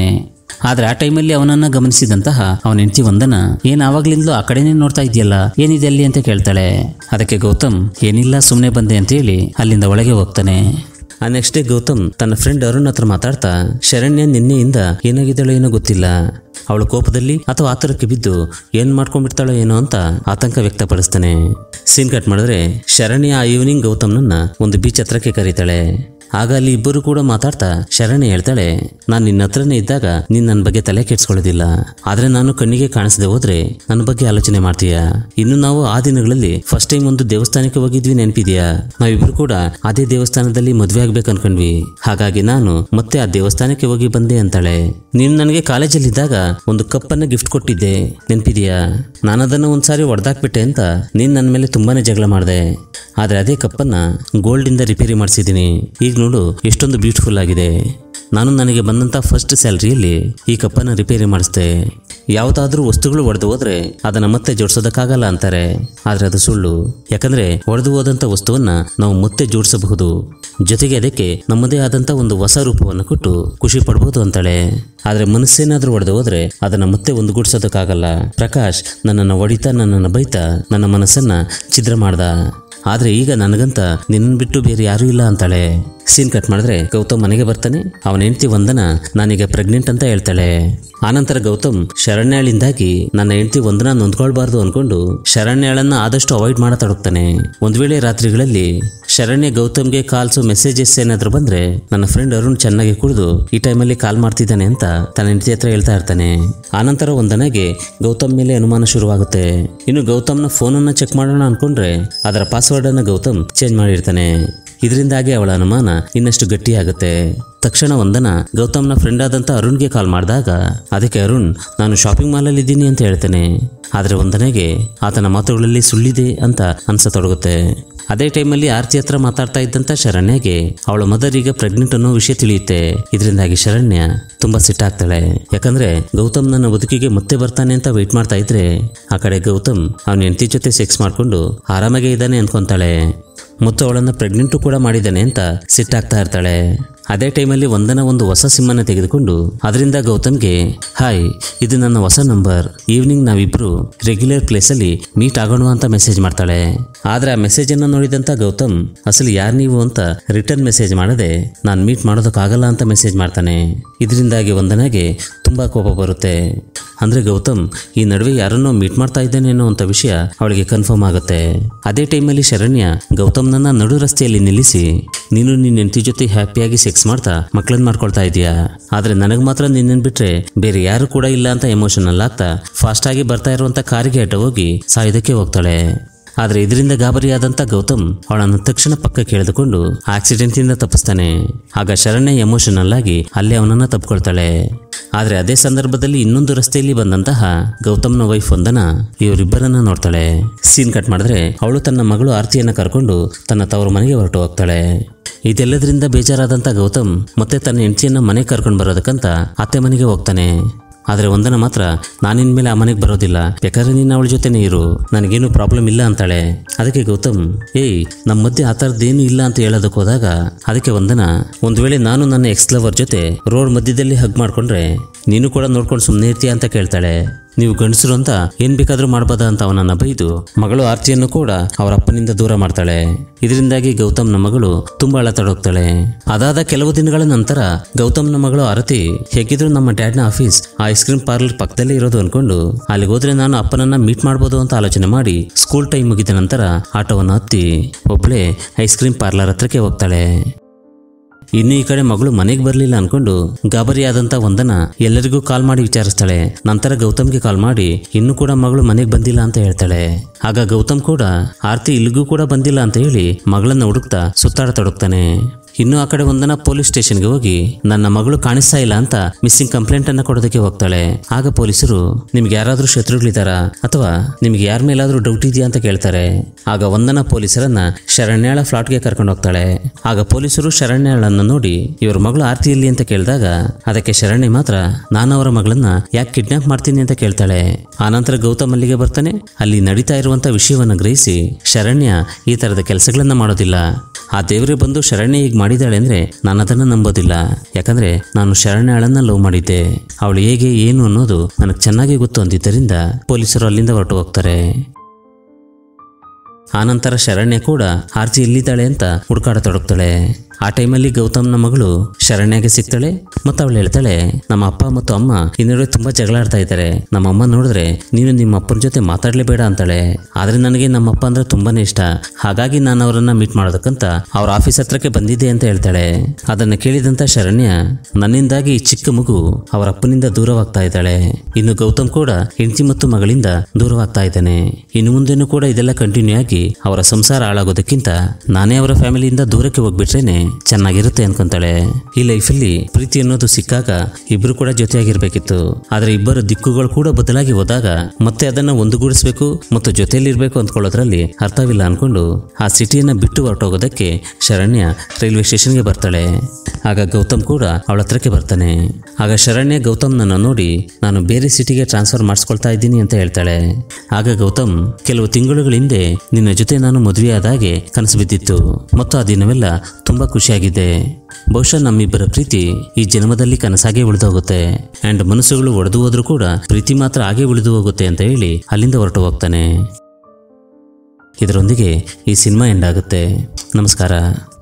ಆದ್ರೆ ಆ ಟೈಮಲ್ಲಿ ಅವನನ್ನ ಗಮನಿಸಿದಂತಹ ಅವನ ಹೆಂಡತಿ ವಂದನ ಏನ್ ಆವಾಗ್ಲಿಂದಲೂ ಆ ಕಡೆನೇ ನೋಡ್ತಾ ಇದೆಯಲ್ಲ ಏನಿದೆ ಅಲ್ಲಿ ಅಂತ ಕೇಳ್ತಾಳೆ ಅದಕ್ಕೆ ಗೌತಮ್ ಏನಿಲ್ಲ ಸುಮ್ಮನೆ ಬಂದೆ ಅಂತ ಹೇಳಿ ಅಲ್ಲಿಂದ ಒಳಗೆ ಹೋಗ್ತಾನೆ ಆ ನೆಕ್ಸ್ಟ್ ಡೇ ಗೌತಮ್ ತನ್ನ ಫ್ರೆಂಡ್ ಅರುಣ್ ಹತ್ರ ಮಾತಾಡ್ತಾ ಶರಣ್ಯ ನಿನ್ನೆಯಿಂದ ಏನಾಗಿದ್ದಾಳೋ ಏನೋ ಗೊತ್ತಿಲ್ಲ ಅವಳ ಕೋಪದಲ್ಲಿ ಅಥವಾ ಆತರಕ್ಕೆ ಬಿದ್ದು ಏನ್ ಮಾಡ್ಕೊಂಡ್ಬಿಡ್ತಾಳೋ ಏನೋ ಅಂತ ಆತಂಕ ವ್ಯಕ್ತಪಡಿಸ್ತಾನೆ ಸೀನ್ ಕಟ್ ಮಾಡಿದ್ರೆ ಶರಣ್ಯ ಆ ಈವ್ನಿಂಗ್ ಗೌತಮ್ನನ್ನ ಒಂದು ಬೀಚ್ ಹತ್ರಕ್ಕೆ ಕರೀತಾಳೆ ಆಗ ಅಲ್ಲಿ ಇಬ್ಬರು ಕೂಡ ಮಾತಾಡ್ತಾ ಶರಣ್ಯ ಹೇಳ್ತಾಳೆ ನಾನು ನಿನ್ನ ಹತ್ರನೇ ಇದ್ದಾಗ ನೀನ್ ನನ್ನ ಬಗ್ಗೆ ತಲೆ ಕೆಡ್ಸ್ಕೊಳ್ಳೋದಿಲ್ಲ ಆದ್ರೆ ನಾನು ಕಣ್ಣಿಗೆ ಕಾಣಿಸದೆ ಹೋದ್ರೆ ನನ್ನ ಬಗ್ಗೆ ಆಲೋಚನೆ ಮಾಡ್ತೀಯ ಇನ್ನು ನಾವು ಆ ದಿನಗಳಲ್ಲಿ ಫಸ್ಟ್ ಟೈಮ್ ಒಂದು ದೇವಸ್ಥಾನಕ್ಕೆ ಹೋಗಿದ್ವಿ ನೆನಪಿದ್ಯಾ ನಾವಿಬ್ರು ಕೂಡ ಅದೇ ದೇವಸ್ಥಾನದಲ್ಲಿ ಮದ್ವೆ ಆಗ್ಬೇಕು ಅನ್ಕೊಂಡ್ವಿ ಹಾಗಾಗಿ ನಾನು ಮತ್ತೆ ಆ ದೇವಸ್ಥಾನಕ್ಕೆ ಹೋಗಿ ಬಂದೆ ಅಂತಾಳೆ ನೀನು ನನಗೆ ಕಾಲೇಜಲ್ಲಿದ್ದಾಗ ಒಂದು ಕಪ್ಪನ್ನ ಗಿಫ್ಟ್ ಕೊಟ್ಟಿದ್ದೆ ನೆನಪಿದ್ಯಾ ನಾನು ಅದನ್ನು ಒಂದ್ಸಾರಿ ಹೊಡೆದಾಕ್ಬಿಟ್ಟೆ ಅಂತ ನೀನ್ ನನ್ನ ಮೇಲೆ ತುಂಬಾನೇ ಜಗಳ ಮಾಡಿದೆ ಆದ್ರೆ ಅದೇ ಕಪ್ಪನ್ನ ಗೋಲ್ಡ್ ಇಂದ ರಿಪೇರಿ ಮಾಡಿಸಿದ್ದೀನಿ ಈಗ ನೋಡು ಎಷ್ಟೊಂದು ಬ್ಯೂಟಿಫುಲ್ ಆಗಿದೆ ನಾನು ನನಗೆ ಬಂದಂತ ಫಸ್ಟ್ ಸ್ಯಾಲ್ರಿಯಲ್ಲಿ ಈ ಕಪ್ಪನ್ನ ರಿಪೇರಿ ಮಾಡಿಸ್ದೆ ಯಾವುದಾದ್ರೂ ವಸ್ತುಗಳು ಒಡೆದು ಹೋದ್ರೆ ಅದನ್ನ ಮತ್ತೆ ಜೋಡಿಸೋದಕ್ಕಾಗಲ್ಲ ಅಂತಾರೆ ಆದ್ರೆ ಅದು ಸುಳ್ಳು ಯಾಕಂದ್ರೆ ಒಡೆದು ಹೋದಂತ ವಸ್ತುವನ್ನ ನಾವು ಮತ್ತೆ ಜೋಡಿಸಬಹುದು ಜೊತೆಗೆ ಅದಕ್ಕೆ ನಮ್ಮದೇ ಆದಂತ ಒಂದು ಹೊಸ ರೂಪವನ್ನು ಕೊಟ್ಟು ಖುಷಿ ಪಡಬಹುದು ಅಂತಾಳೆ ಆದ್ರೆ ಮನಸ್ಸೇನಾದ್ರೂ ಒಡೆದು ಹೋದ್ರೆ ಅದನ್ನ ಮತ್ತೆ ಒಂದುಗೂಡಿಸೋದಕ್ಕಾಗಲ್ಲ ಪ್ರಕಾಶ್ ನನ್ನನ್ನು ಹೊಡಿತಾ ನನ್ನನ್ನು ಬೈತಾ ನನ್ನ ಮನಸ್ಸನ್ನ ಛಿದ್ರ ಮಾಡ್ದ ಆದ್ರೆ ಈಗ ನನಗಂತ ನಿನ್ನ ಬಿಟ್ಟು ಬೇರೆ ಯಾರೂ ಇಲ್ಲ ಅಂತಾಳೆ ಸೀನ್ ಕಟ್ ಮಾಡಿದ್ರೆ ಗೌತಮ್ ಮನೆಗೆ ಬರ್ತಾನೆ ಅವನ ಹೆಂಡತಿ ವಂದನ ನಾನೀಗ ಪ್ರೆಗ್ನೆಂಟ್ ಅಂತ ಹೇಳ್ತಾಳೆ ಆನಂತರ ಗೌತಮ್ ಶರಣ್ಯಾಳಿಂದಾಗಿ ನನ್ನ ಹೆಂಡತಿ ವಂದನ ನೊಂದ್ಕೊಳ್ಬಾರ್ದು ಅನ್ಕೊಂಡು ಶರಣ್ಯಾಳನ್ನ ಆದಷ್ಟು ಅವಾಯ್ಡ್ ಮಾಡತೊಡಗ್ತಾನೆ ಒಂದ್ ವೇಳೆ ರಾತ್ರಿಗಳಲ್ಲಿ ಶರಣ್ಯ ಗೌತಮ್ಗೆ ಕಾಲ್ಸು ಮೆಸೇಜಸ್ ಏನಾದ್ರು ಬಂದ್ರೆ ನನ್ನ ಫ್ರೆಂಡ್ ಅರುಣ್ ಚೆನ್ನಾಗಿ ಕುಡಿದು ಈ ಟೈಮಲ್ಲಿ ಕಾಲ್ ಮಾಡ್ತಿದ್ದಾನೆ ಅಂತ ತನ್ನ ಹೆಂಡತಿ ಹತ್ರ ಹೇಳ್ತಾ ಇರ್ತಾನೆ ಆನಂತರ ವಂದನೆಗೆ ಗೌತಮ್ ಮೇಲೆ ಅನುಮಾನ ಶುರುವಾಗುತ್ತೆ ಇನ್ನು ಗೌತಮ್ನ ಫೋನನ್ನ ಚೆಕ್ ಮಾಡೋಣ ಅನ್ಕೊಂಡ್ರೆ ಅದರ ಪಾಸ್ವರ್ಡ್ ಅನ್ನ ಗೌತಮ್ ಚೇಂಜ್ ಮಾಡಿರ್ತಾನೆ ಇದರಿಂದಾಗಿ ಅವಳ ಅನುಮಾನ ಇನ್ನಷ್ಟು ಗಟ್ಟಿಯಾಗುತ್ತೆ ತಕ್ಷಣ ವಂದನ ಗೌತಮ್ನ ಫ್ರೆಂಡ್ ಆದಂತ ಅರುಣ್ಗೆ ಕಾಲ್ ಮಾಡಿದಾಗ ಅದಕ್ಕೆ ಅರುಣ್ ನಾನು ಶಾಪಿಂಗ್ ಮಾಲಲ್ಲಿ ಇದ್ದೀನಿ ಅಂತ ಹೇಳ್ತಾನೆ ಆದ್ರೆ ವಂದನೆಗೆ ಆತನ ಮಾತುಗಳಲ್ಲಿ ಸುಳ್ಳಿದೆ ಅಂತ ಅನ್ಸತೊಡಗುತ್ತೆ ಅದೇ ಟೈಮಲ್ಲಿ ಆರ್ತಿ ಹತ್ರ ಮಾತಾಡ್ತಾ ಇದ್ದಂತ ಶರಣ್ಯಗೆ ಅವಳ ಮದರ್ ಈಗ ಪ್ರೆಗ್ನೆಂಟ್ ಅನ್ನೋ ವಿಷಯ ತಿಳಿಯುತ್ತೆ ಇದರಿಂದಾಗಿ ಶರಣ್ಯ ತುಂಬಾ ಸಿಟ್ಟಾಗ್ತಾಳೆ ಯಾಕಂದ್ರೆ ಗೌತಮ್ ನನ್ನ ಬದುಕಿಗೆ ಮತ್ತೆ ಬರ್ತಾನೆ ಅಂತ ವೆಯ್ಟ್ ಮಾಡ್ತಾ ಇದ್ರೆ ಆ ಕಡೆ ಗೌತಮ್ ಅವನ ಹೆಂಡತಿ ಜೊತೆ ಸೆಕ್ಸ್ ಮಾಡ್ಕೊಂಡು ಆರಾಮಾಗೆ ಇದ್ದಾನೆ ಅನ್ಕೊಂತಾಳೆ ಮತ್ತು ಅವಳನ್ನ ಪ್ರೆಗ್ನೆಂಟು ಕೂಡ ಮಾಡಿದ್ದಾನೆ ಅಂತ ಸಿಟ್ಟಾಗ್ತಾ ಇರ್ತಾಳೆ ಅದೇ ಟೈಮಲ್ಲಿ ವಂದನ ಒಂದು ಹೊಸ ಸಿಮ್ಮನ್ನ ತೆಗೆದುಕೊಂಡು ಅದರಿಂದ ಗೌತಮ್ಗೆ ಹಾಯ್ ಇದು ನನ್ನ ಹೊಸ ನಂಬರ್ ಈವ್ನಿಂಗ್ ನಾವಿಬ್ರು ರೆಗ್ಯುಲರ್ ಪ್ಲೇಸಲ್ಲಿ ಮೀಟ್ ಆಗೋಣ ಅಂತ ಮೆಸೇಜ್ ಮಾಡ್ತಾಳೆ ಆದ್ರೆ ಆ ಮೆಸೇಜ್ ಅನ್ನ ನೋಡಿದಂತ ಗೌತಮ್ ಅಸಲು ಯಾರು ನೀವು ಅಂತ ರಿಟರ್ನ್ ಮೆಸೇಜ್ ಮಾಡದೆ ನಾನು ಮೀಟ್ ಮಾಡೋದಕ್ಕಾಗಲ್ಲ ಅಂತ ಮೆಸೇಜ್ ಮಾಡ್ತಾನೆ ಇದರಿಂದಾಗಿ ವಂದನೆಗೆ ತುಂಬಾ ಕೋಪ ಬರುತ್ತೆ ಅಂದ್ರೆ ಗೌತಮ್ ಈ ನಡುವೆ ಯಾರನ್ನೋ ಮೀಟ್ ಮಾಡ್ತಾ ಇದ್ದೇನೇನೋ ಅಂತ ವಿಷಯ ಅವಳಿಗೆ ಕನ್ಫರ್ಮ್ ಆಗುತ್ತೆ ಅದೇ ಟೈಮಲ್ಲಿ ಶರಣ್ಯ ಗೌತಮ್ನನ್ನ ನಡು ರಸ್ತೆಯಲ್ಲಿ ನಿಲ್ಲಿಸಿ ನೀನು ನಿನ್ನ ಹೆಂಡತಿ ಜೊತೆ ಹ್ಯಾಪಿಯಾಗಿ ಸೆಕ್ಸ್ ಮಾಡ್ತಾ ಮಕ್ಕಳನ್ನ ಮಾಡ್ಕೊಳ್ತಾ ಇದೀಯಾ ಆದ್ರೆ ನನಗ್ ಮಾತ್ರ ನಿನ್ನನ್ ಬಿಟ್ರೆ ಬೇರೆ ಯಾರು ಕೂಡ ಇಲ್ಲ ಅಂತ ಎಮೋಷನಲ್ ಆಗ್ತಾ ಫಾಸ್ಟ್ ಆಗಿ ಬರ್ತಾ ಇರುವಂತ ಕಾರಿಗೆ ಅಡ್ಡ ಹೋಗಿ ಸಾಯೋದಕ್ಕೆ ಹೋಗ್ತಾಳೆ ಆದ್ರೆ ಇದರಿಂದ ಗಾಬರಿಯಾದಂತ ಗೌತಮ್ ಅವಳನ್ನು ತಕ್ಷಣ ಪಕ್ಕಕ್ಕೆ ಎಳೆದುಕೊಂಡು ಆಕ್ಸಿಡೆಂಟ್ ಇಂದ ತಪ್ಪಿಸ್ತಾನೆ ಆಗ ಶರಣ್ಯ ಎಮೋಷನಲ್ ಆಗಿ ಅಲ್ಲೇ ಅವನನ್ನ ತಪ್ಕೊಳ್ತಾಳೆ ಆದ್ರೆ ಅದೇ ಸಂದರ್ಭದಲ್ಲಿ ಇನ್ನೊಂದು ರಸ್ತೆಯಲ್ಲಿ ಬಂದಂತಹ ಗೌತಮ್ನ ವೈಫ್ ಒಂದನ ಇವರಿಬ್ಬರನ್ನ ನೋಡ್ತಾಳೆ ಸೀನ್ ಕಟ್ ಮಾಡಿದ್ರೆ ಅವಳು ತನ್ನ ಮಗಳು ಆರ್ತಿಯನ್ನ ಕರ್ಕೊಂಡು ತನ್ನ ತವರು ಮನೆಗೆ ಹೊರಟು ಹೋಗ್ತಾಳೆ ಇದೆಲ್ಲದರಿಂದ ಬೇಜಾರಾದಂತ ಗೌತಮ್ ಮತ್ತೆ ತನ್ನ ಹೆಂಡತಿಯನ್ನ ಮನೆಗೆ ಕರ್ಕೊಂಡು ಬರೋದಕ್ಕಂತ ಅತ್ತೆ ಮನೆಗೆ ಹೋಗ್ತಾನೆ ಆದ್ರೆ ಒಂದನ ಮಾತ್ರ ನಾನಿನ್ ಮೇಲೆ ಆ ಮನೆಗೆ ಬರೋದಿಲ್ಲ ಬೇಕಾದ್ರೆ ನೀನು ಅವಳ ಜೊತೆನೇ ಇರು ನನಗೇನು ಪ್ರಾಬ್ಲಮ್ ಇಲ್ಲ ಅಂತಾಳೆ ಅದಕ್ಕೆ ಗೌತಮ್ ಏಯ್ ನಮ್ಮ ಮಧ್ಯೆ ಆ ಥರದ್ದೇನು ಇಲ್ಲ ಅಂತ ಹೇಳೋದಕ್ಕೆ ಹೋದಾಗ ಅದಕ್ಕೆ ಒಂದನ ಒಂದು ವೇಳೆ ನಾನು ನನ್ನ ಎಕ್ಸ್ ಲವರ್ ಜೊತೆ ರೋಡ್ ಮಧ್ಯದಲ್ಲಿ ಹಗ್ ಮಾಡ್ಕೊಂಡ್ರೆ ನೀನು ಕೂಡ ನೋಡ್ಕೊಂಡು ಸುಮ್ಮನೆ ಇರ್ತೀಯ ಅಂತ ಕೇಳ್ತಾಳೆ ನೀವು ಗಂಡಸರು ಅಂತ ಏನ್ ಬೇಕಾದ್ರೂ ಮಾಡ್ಬೋದಾ ಅಂತ ಅವನನ್ನ ಬೈದು ಮಗಳು ಆರ್ತಿಯನ್ನು ಕೂಡ ಅವರ ಅಪ್ಪನಿಂದ ದೂರ ಮಾಡ್ತಾಳೆ ಇದರಿಂದಾಗಿ ಗೌತಮ್ನ ಮಗಳು ತುಂಬಾ ಅಳತಡೋಗ್ತಾಳೆ ಅದಾದ ಕೆಲವು ದಿನಗಳ ನಂತರ ಗೌತಮ್ನ ಮಗಳು ಆರತಿ ಹೇಗಿದ್ರು ನಮ್ಮ ಡ್ಯಾಡ್ನ ಆಫೀಸ್ ಆ ಐಸ್ ಕ್ರೀಮ್ ಪಾರ್ಲರ್ ಪಕ್ಕದಲ್ಲೇ ಇರೋದು ಅನ್ಕೊಂಡು ಅಲ್ಲಿಗೆ ಹೋದ್ರೆ ನಾನು ಅಪ್ಪನನ್ನ ಮೀಟ್ ಮಾಡ್ಬೋದು ಅಂತ ಆಲೋಚನೆ ಮಾಡಿ ಸ್ಕೂಲ್ ಟೈಮ್ ಮುಗಿದ ನಂತರ ಆಟೋವನ್ನು ಹತ್ತಿ ಒಬ್ಳೆ ಐಸ್ ಕ್ರೀಮ್ ಪಾರ್ಲರ್ ಹತ್ರಕ್ಕೆ ಹೋಗ್ತಾಳೆ ಇನ್ನು ಈ ಕಡೆ ಮಗಳು ಮನೆಗೆ ಬರಲಿಲ್ಲ ಅನ್ಕೊಂಡು ಗಾಬರಿಯಾದಂತ ವಂದನ ಎಲ್ಲರಿಗೂ ಕಾಲ್ ಮಾಡಿ ವಿಚಾರಿಸ್ತಾಳೆ ನಂತರ ಗೌತಮ್ಗೆ ಕಾಲ್ ಮಾಡಿ ಇನ್ನೂ ಕೂಡ ಮಗಳು ಮನೆಗೆ ಬಂದಿಲ್ಲ ಅಂತ ಹೇಳ್ತಾಳೆ ಆಗ ಗೌತಮ್ ಕೂಡ ಆರ್ತಿ ಇಲ್ಲಿಗೂ ಕೂಡ ಬಂದಿಲ್ಲ ಅಂತ ಹೇಳಿ ಮಗಳನ್ನ ಹುಡುಕ್ತಾ ಸುತ್ತಾಡತೊಡಗ್ತಾನೆ ಇನ್ನು ಆ ಕಡೆ ಒಂದನ ಪೊಲೀಸ್ ಸ್ಟೇಷನ್ಗೆ ಹೋಗಿ ನನ್ನ ಮಗಳು ಕಾಣಿಸ್ತಾ ಇಲ್ಲ ಅಂತ ಮಿಸ್ಸಿಂಗ್ ಕಂಪ್ಲೇಂಟ್ ಅನ್ನ ಕೊಡೋದಕ್ಕೆ ಹೋಗ್ತಾಳೆ ಆಗ ಪೊಲೀಸರು ನಿಮ್ಗೆ ಯಾರಾದ್ರೂ ಶತ್ರುಗಳಿದಾರಾ ಅಥವಾ ನಿಮ್ಗೆ ಯಾರ ಮೇಲಾದ್ರೂ ಡೌಟ್ ಇದೆಯಾ ಅಂತ ಕೇಳ್ತಾರೆ ಆಗ ಒಂದನ ಪೊಲೀಸರನ್ನ ಶರಣ್ಯಾಳ ಫ್ಲಾಟ್ಗೆ ಕರ್ಕೊಂಡು ಹೋಗ್ತಾಳೆ ಆಗ ಪೊಲೀಸರು ಶರಣ್ಯಾಳನ್ನ ನೋಡಿ ಇವ್ರ ಮಗಳು ಆರ್ತಿಯಲ್ಲಿ ಅಂತ ಕೇಳಿದಾಗ ಅದಕ್ಕೆ ಶರಣ್ಯ ಮಾತ್ರ ನಾನು ಅವರ ಮಗಳನ್ನ ಯಾಕೆ ಕಿಡ್ನಾಪ್ ಮಾಡ್ತೀನಿ ಅಂತ ಕೇಳ್ತಾಳೆ ಆನಂತರ ಗೌತಮ್ ಅಲ್ಲಿಗೆ ಬರ್ತಾನೆ ಅಲ್ಲಿ ನಡೀತಾ ಇರುವಂತ ವಿಷಯವನ್ನ ಗ್ರಹಿಸಿ ಶರಣ್ಯ ಈ ತರದ ಕೆಲಸಗಳನ್ನ ಮಾಡೋದಿಲ್ಲ ಆ ದೇವರೇ ಬಂದು ಶರಣ್ಯ ಈಗ ಮಾಡಿದ್ದಾಳೆ ಅಂದ್ರೆ ನಾನು ಅದನ್ನ ನಂಬೋದಿಲ್ಲ ಯಾಕಂದ್ರೆ ನಾನು ಶರಣ್ಯಾಳನ್ನ ಲವ್ ಮಾಡಿದ್ದೆ ಅವಳು ಹೇಗೆ ಏನು ಅನ್ನೋದು ನನಗೆ ಚೆನ್ನಾಗಿ ಗೊತ್ತು ಅಂದಿದ್ದರಿಂದ ಪೊಲೀಸರು ಅಲ್ಲಿಂದ ಹೊರಟು ಹೋಗ್ತಾರೆ ಆನಂತರ ಶರಣ್ಯ ಕೂಡ ಆರ್ಜಿ ಎಲ್ಲಿದ್ದಾಳೆ ಅಂತ ಹುಡುಕಾಡತೊಡಗ್ತಾಳೆ ಆ ಟೈಮಲ್ಲಿ ಗೌತಮ್ನ ಮಗಳು ಶರಣ್ಯಗೆ ಸಿಗ್ತಾಳೆ ಮತ್ತು ಅವಳು ಹೇಳ್ತಾಳೆ ನಮ್ಮ ಅಪ್ಪ ಮತ್ತು ಅಮ್ಮ ಈ ನಡುವೆ ತುಂಬಾ ಜಗಳಾಡ್ತಾ ಇದ್ದಾರೆ ನಮ್ಮ ಅಮ್ಮ ನೋಡಿದ್ರೆ ನೀನು ನಿಮ್ಮ ಅಪ್ಪನ ಜೊತೆ ಮಾತಾಡ್ಲೇಬೇಡ ಅಂತಾಳೆ ಆದ್ರೆ ನನಗೆ ನಮ್ಮ ಅಪ್ಪ ಅಂದ್ರೆ ತುಂಬಾನೇ ಇಷ್ಟ ಹಾಗಾಗಿ ನಾನು ಅವರನ್ನ ಮೀಟ್ ಮಾಡೋದಕ್ಕಂತ ಅವ್ರ ಆಫೀಸ್ ಹತ್ರಕ್ಕೆ ಬಂದಿದ್ದೆ ಅಂತ ಹೇಳ್ತಾಳೆ ಅದನ್ನ ಕೇಳಿದಂತ ಶರಣ್ಯ ನನ್ನಿಂದಾಗಿ ಈ ಚಿಕ್ಕ ಮಗು ಅವರ ಅಪ್ಪನಿಂದ ದೂರವಾಗ್ತಾ ಇದ್ದಾಳೆ ಇನ್ನು ಗೌತಮ್ ಕೂಡ ಹೆಂಡತಿ ಮತ್ತು ಮಗಳಿಂದ ದೂರವಾಗ್ತಾ ಇದ್ದಾನೆ ಇನ್ನು ಮುಂದೆನೂ ಕೂಡ ಇದೆಲ್ಲ ಕಂಟಿನ್ಯೂ ಆಗಿ ಅವರ ಸಂಸಾರ ಹಾಳಾಗೋದಕ್ಕಿಂತ ನಾನೇ ಅವರ ಫ್ಯಾಮಿಲಿಯಿಂದ ದೂರಕ್ಕೆ ಹೋಗ್ಬಿಟ್ರೇನೆ ಚೆನ್ನಾಗಿರುತ್ತೆ ಅನ್ಕೊಂತಾಳೆ ಈ ಲೈಫಲ್ಲಿ ಪ್ರೀತಿ ಅನ್ನೋದು ಸಿಕ್ಕಾಗ ಇಬ್ರು ಕೂಡ ಜೊತೆಯಾಗಿರ್ಬೇಕಿತ್ತು ಆದ್ರೆ ಇಬ್ಬರು ದಿಕ್ಕುಗಳು ಕೂಡ ಬದಲಾಗಿ ಹೋದಾಗ ಮತ್ತೆ ಅದನ್ನ ಒಂದುಗೂಡಿಸ್ಬೇಕು ಮತ್ತು ಜೊತೆಯಲ್ಲಿರ್ಬೇಕು ಅಂದ್ಕೊಳ್ಳೋದ್ರಲ್ಲಿ ಅರ್ಥವಿಲ್ಲ ಅನ್ಕೊಂಡು ಆ ಸಿಟಿಯನ್ನ ಬಿಟ್ಟು ಹೊರಟೋಗೋದಕ್ಕೆ ಶರಣ್ಯ ರೈಲ್ವೆ ಸ್ಟೇಷನ್ಗೆ ಬರ್ತಾಳೆ ಆಗ ಗೌತಮ್ ಕೂಡ ಅವಳ ಹತ್ರಕ್ಕೆ ಬರ್ತಾನೆ ಆಗ ಶರಣ್ಯ ಗೌತಮ್ನನ್ನ ನೋಡಿ ನಾನು ಬೇರೆ ಸಿಟಿಗೆ ಟ್ರಾನ್ಸ್ಫರ್ ಮಾಡಿಸ್ಕೊಳ್ತಾ ಇದ್ದೀನಿ ಅಂತ ಹೇಳ್ತಾಳೆ ಆಗ ಗೌತಮ್ ಕೆಲವು ತಿಂಗಳುಗಳ ಹಿಂದೆ ನಿನ್ನ ಜೊತೆ ನಾನು ಮದುವೆಯಾದಾಗೆ ಕನಸು ಬಿದ್ದಿತ್ತು ಮತ್ತು ಆ ದಿನವೆಲ್ಲ ತುಂಬಾ ಖುಷಿಯಾಗಿದೆ ಬಹುಶಃ ನಮ್ಮಿಬ್ಬರ ಪ್ರೀತಿ ಈ ಜನ್ಮದಲ್ಲಿ ಕನಸಾಗೆ ಉಳಿದು ಹೋಗುತ್ತೆ ಅಂಡ್ ಮನಸ್ಸುಗಳು ಒಡೆದು ಹೋದ್ರೂ ಕೂಡ ಪ್ರೀತಿ ಮಾತ್ರ ಹಾಗೆ ಉಳಿದು ಹೋಗುತ್ತೆ ಅಂತ ಹೇಳಿ ಅಲ್ಲಿಂದ ಹೊರಟು ಹೋಗ್ತಾನೆ ಇದರೊಂದಿಗೆ ಈ ಸಿನಿಮಾ ಎಂಡ್ ಆಗುತ್ತೆ ನಮಸ್ಕಾರ